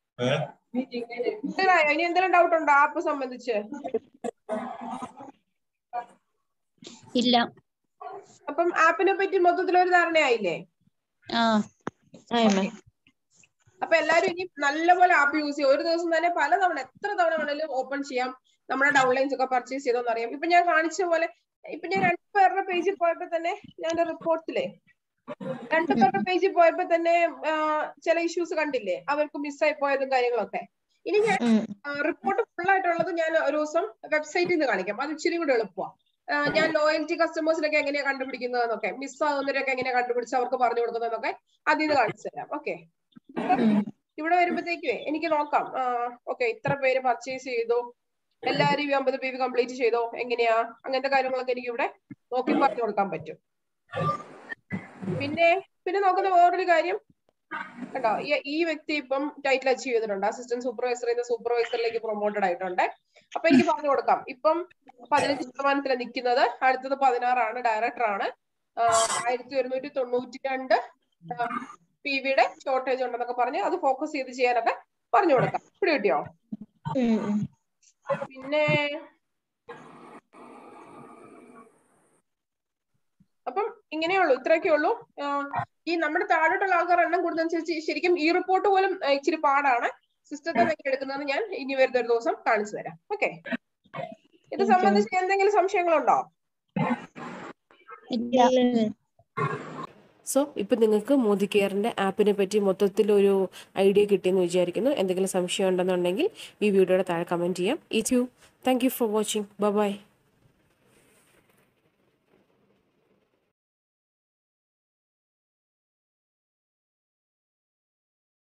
Speaker 4: Clear ആയോ? ഇനി എന്തെങ്കിലും ഡൗട്ട് ഉണ്ടോ ആപ്പ് സംബന്ധിച്ച്
Speaker 5: ഇല്ല
Speaker 4: അപ്പം ആപ്പിനെ പറ്റി മൊത്തത്തിൽ ഒരു ധാരണയായില്ലേ
Speaker 5: ആ
Speaker 3: ആയി മാം
Speaker 4: അപ്പൊ എല്ലാരും ഇനി നല്ലപോലെ ആപ്പ് യൂസ് ചെയ്യും ഒരു ദിവസം തന്നെ പല തവണ എത്ര തവണ വേണേലും ഓപ്പൺ ചെയ്യാം നമ്മുടെ ഡൗൺലൈൻസ് ഒക്കെ പർച്ചേസ് ചെയ്തോന്ന് അറിയാം ഇപ്പൊ ഞാൻ കാണിച്ച പോലെ ഇപ്പൊ ഞാൻ രണ്ടു പേരുടെ പേജിൽ പോയപ്പോ തന്നെ ഞാൻ റിപ്പോർട്ടിലെ രണ്ടു പേരുടെ പേജിൽ പോയപ്പോ തന്നെ ആ, ചില ഇഷ്യൂസ് കണ്ടില്ലേ അവർക്ക് മിസ്സായി പോയതും കാര്യങ്ങളൊക്കെ ഇനി ഞാൻ റിപ്പോർട്ട് ഫുൾ ആയിട്ടുള്ളത് ഞാൻ ഒരു ദിവസം വെബ്സൈറ്റിൽ നിന്ന് കാണിക്കാം അത് ഇച്ചിരി കൂടെ എളുപ്പമാണ് ഞാൻ ലോയൽറ്റി കസ്റ്റമേഴ്സിനൊക്കെ എങ്ങനെയാ കണ്ടുപിടിക്കുന്നതെന്നൊക്കെ മിസ് ആവുന്നവരൊക്കെ എങ്ങനെയാ കണ്ടുപിടിച്ച് അവർക്ക് പറഞ്ഞു കൊടുക്കുന്നതെന്നൊക്കെ അതിൽ നിന്ന് കാണിച്ചു തരാം ഓക്കെ ഇവിടെ വരുമ്പോഴത്തേക്കുവേ എനിക്ക് നോക്കാം ഓക്കെ ഇത്ര പേര് പർച്ചേസ് ചെയ്തു എല്ലാരും ഈ അമ്പത് പി വി കംപ്ലീറ്റ് ചെയ്തോ എങ്ങനെയാ അങ്ങനത്തെ കാര്യങ്ങളൊക്കെ എനിക്ക് ഇവിടെ നോക്കി പറഞ്ഞു കൊടുക്കാൻ പറ്റും പിന്നെ പിന്നെ നോക്കുന്ന വേറൊരു കാര്യം കണ്ടോ ഈ- ഈ വ്യക്തി ഇപ്പം ടൈറ്റിൽ അച്ചീവ് ചെയ്തിട്ടുണ്ട് അസിസ്റ്റന്റ് സൂപ്പർവൈസറിൽ നിന്ന് സൂപ്പർവൈസറിലേക്ക് പ്രൊമോട്ടഡ് ആയിട്ടുണ്ട് അപ്പൊ എനിക്ക് പറഞ്ഞു കൊടുക്കാം ഇപ്പം പതിനഞ്ച് ശതമാനത്തിലാണ് നിൽക്കുന്നത് അടുത്തത് പതിനാറാണ് ഡയറക്ടർ ആണ് ആയിരത്തി ഒരുന്നൂറ്റി തൊണ്ണൂറ്റി രണ്ട് പി വിയുടെ ഷോർട്ടേജ് ഉണ്ടെന്നൊക്കെ പറഞ്ഞ് അത് ഫോക്കസ് ചെയ്ത് ചെയ്യാനൊക്കെ പറഞ്ഞു കൊടുക്കാം ഇവിടെ കിട്ടിയോ പിന്നെ അപ്പം ഇങ്ങനെയുള്ളൂ ഇത്രയൊക്കെ ഉള്ളൂ ആഹ് ഈ നമ്മുടെ താഴോട്ടുള്ള ആൾക്കാർ എണ്ണം കൂടുന്നതനുസരിച്ച് ശരിക്കും ഈ റിപ്പോർട്ട് പോലും ആഹ് ഇച്ചിരി പാടാണ് സിസ്റ്റത്തെ എങ്ങനെ എടുക്കുന്നതെന്ന് ഞാൻ ഇനി വരുന്ന ഒരു ദിവസം കാണിച്ചു തരാം ഓക്കെ ഇത് സംബന്ധിച്ച് എന്തെങ്കിലും സംശയങ്ങളുണ്ടോ
Speaker 5: ഇല്ല
Speaker 1: സോ ഇപ്പം നിങ്ങൾക്ക് മോദി കെയറിൻ്റെ ആപ്പിനെ പറ്റി മൊത്തത്തിലൊരു ഐഡിയ കിട്ടിയെന്ന് വിചാരിക്കുന്നു എന്തെങ്കിലും സംശയം ഉണ്ടെന്നുണ്ടെങ്കിൽ ഈ വീഡിയോയുടെ താഴെ കമൻറ്റ് ചെയ്യാം ഈ you thank you for watching by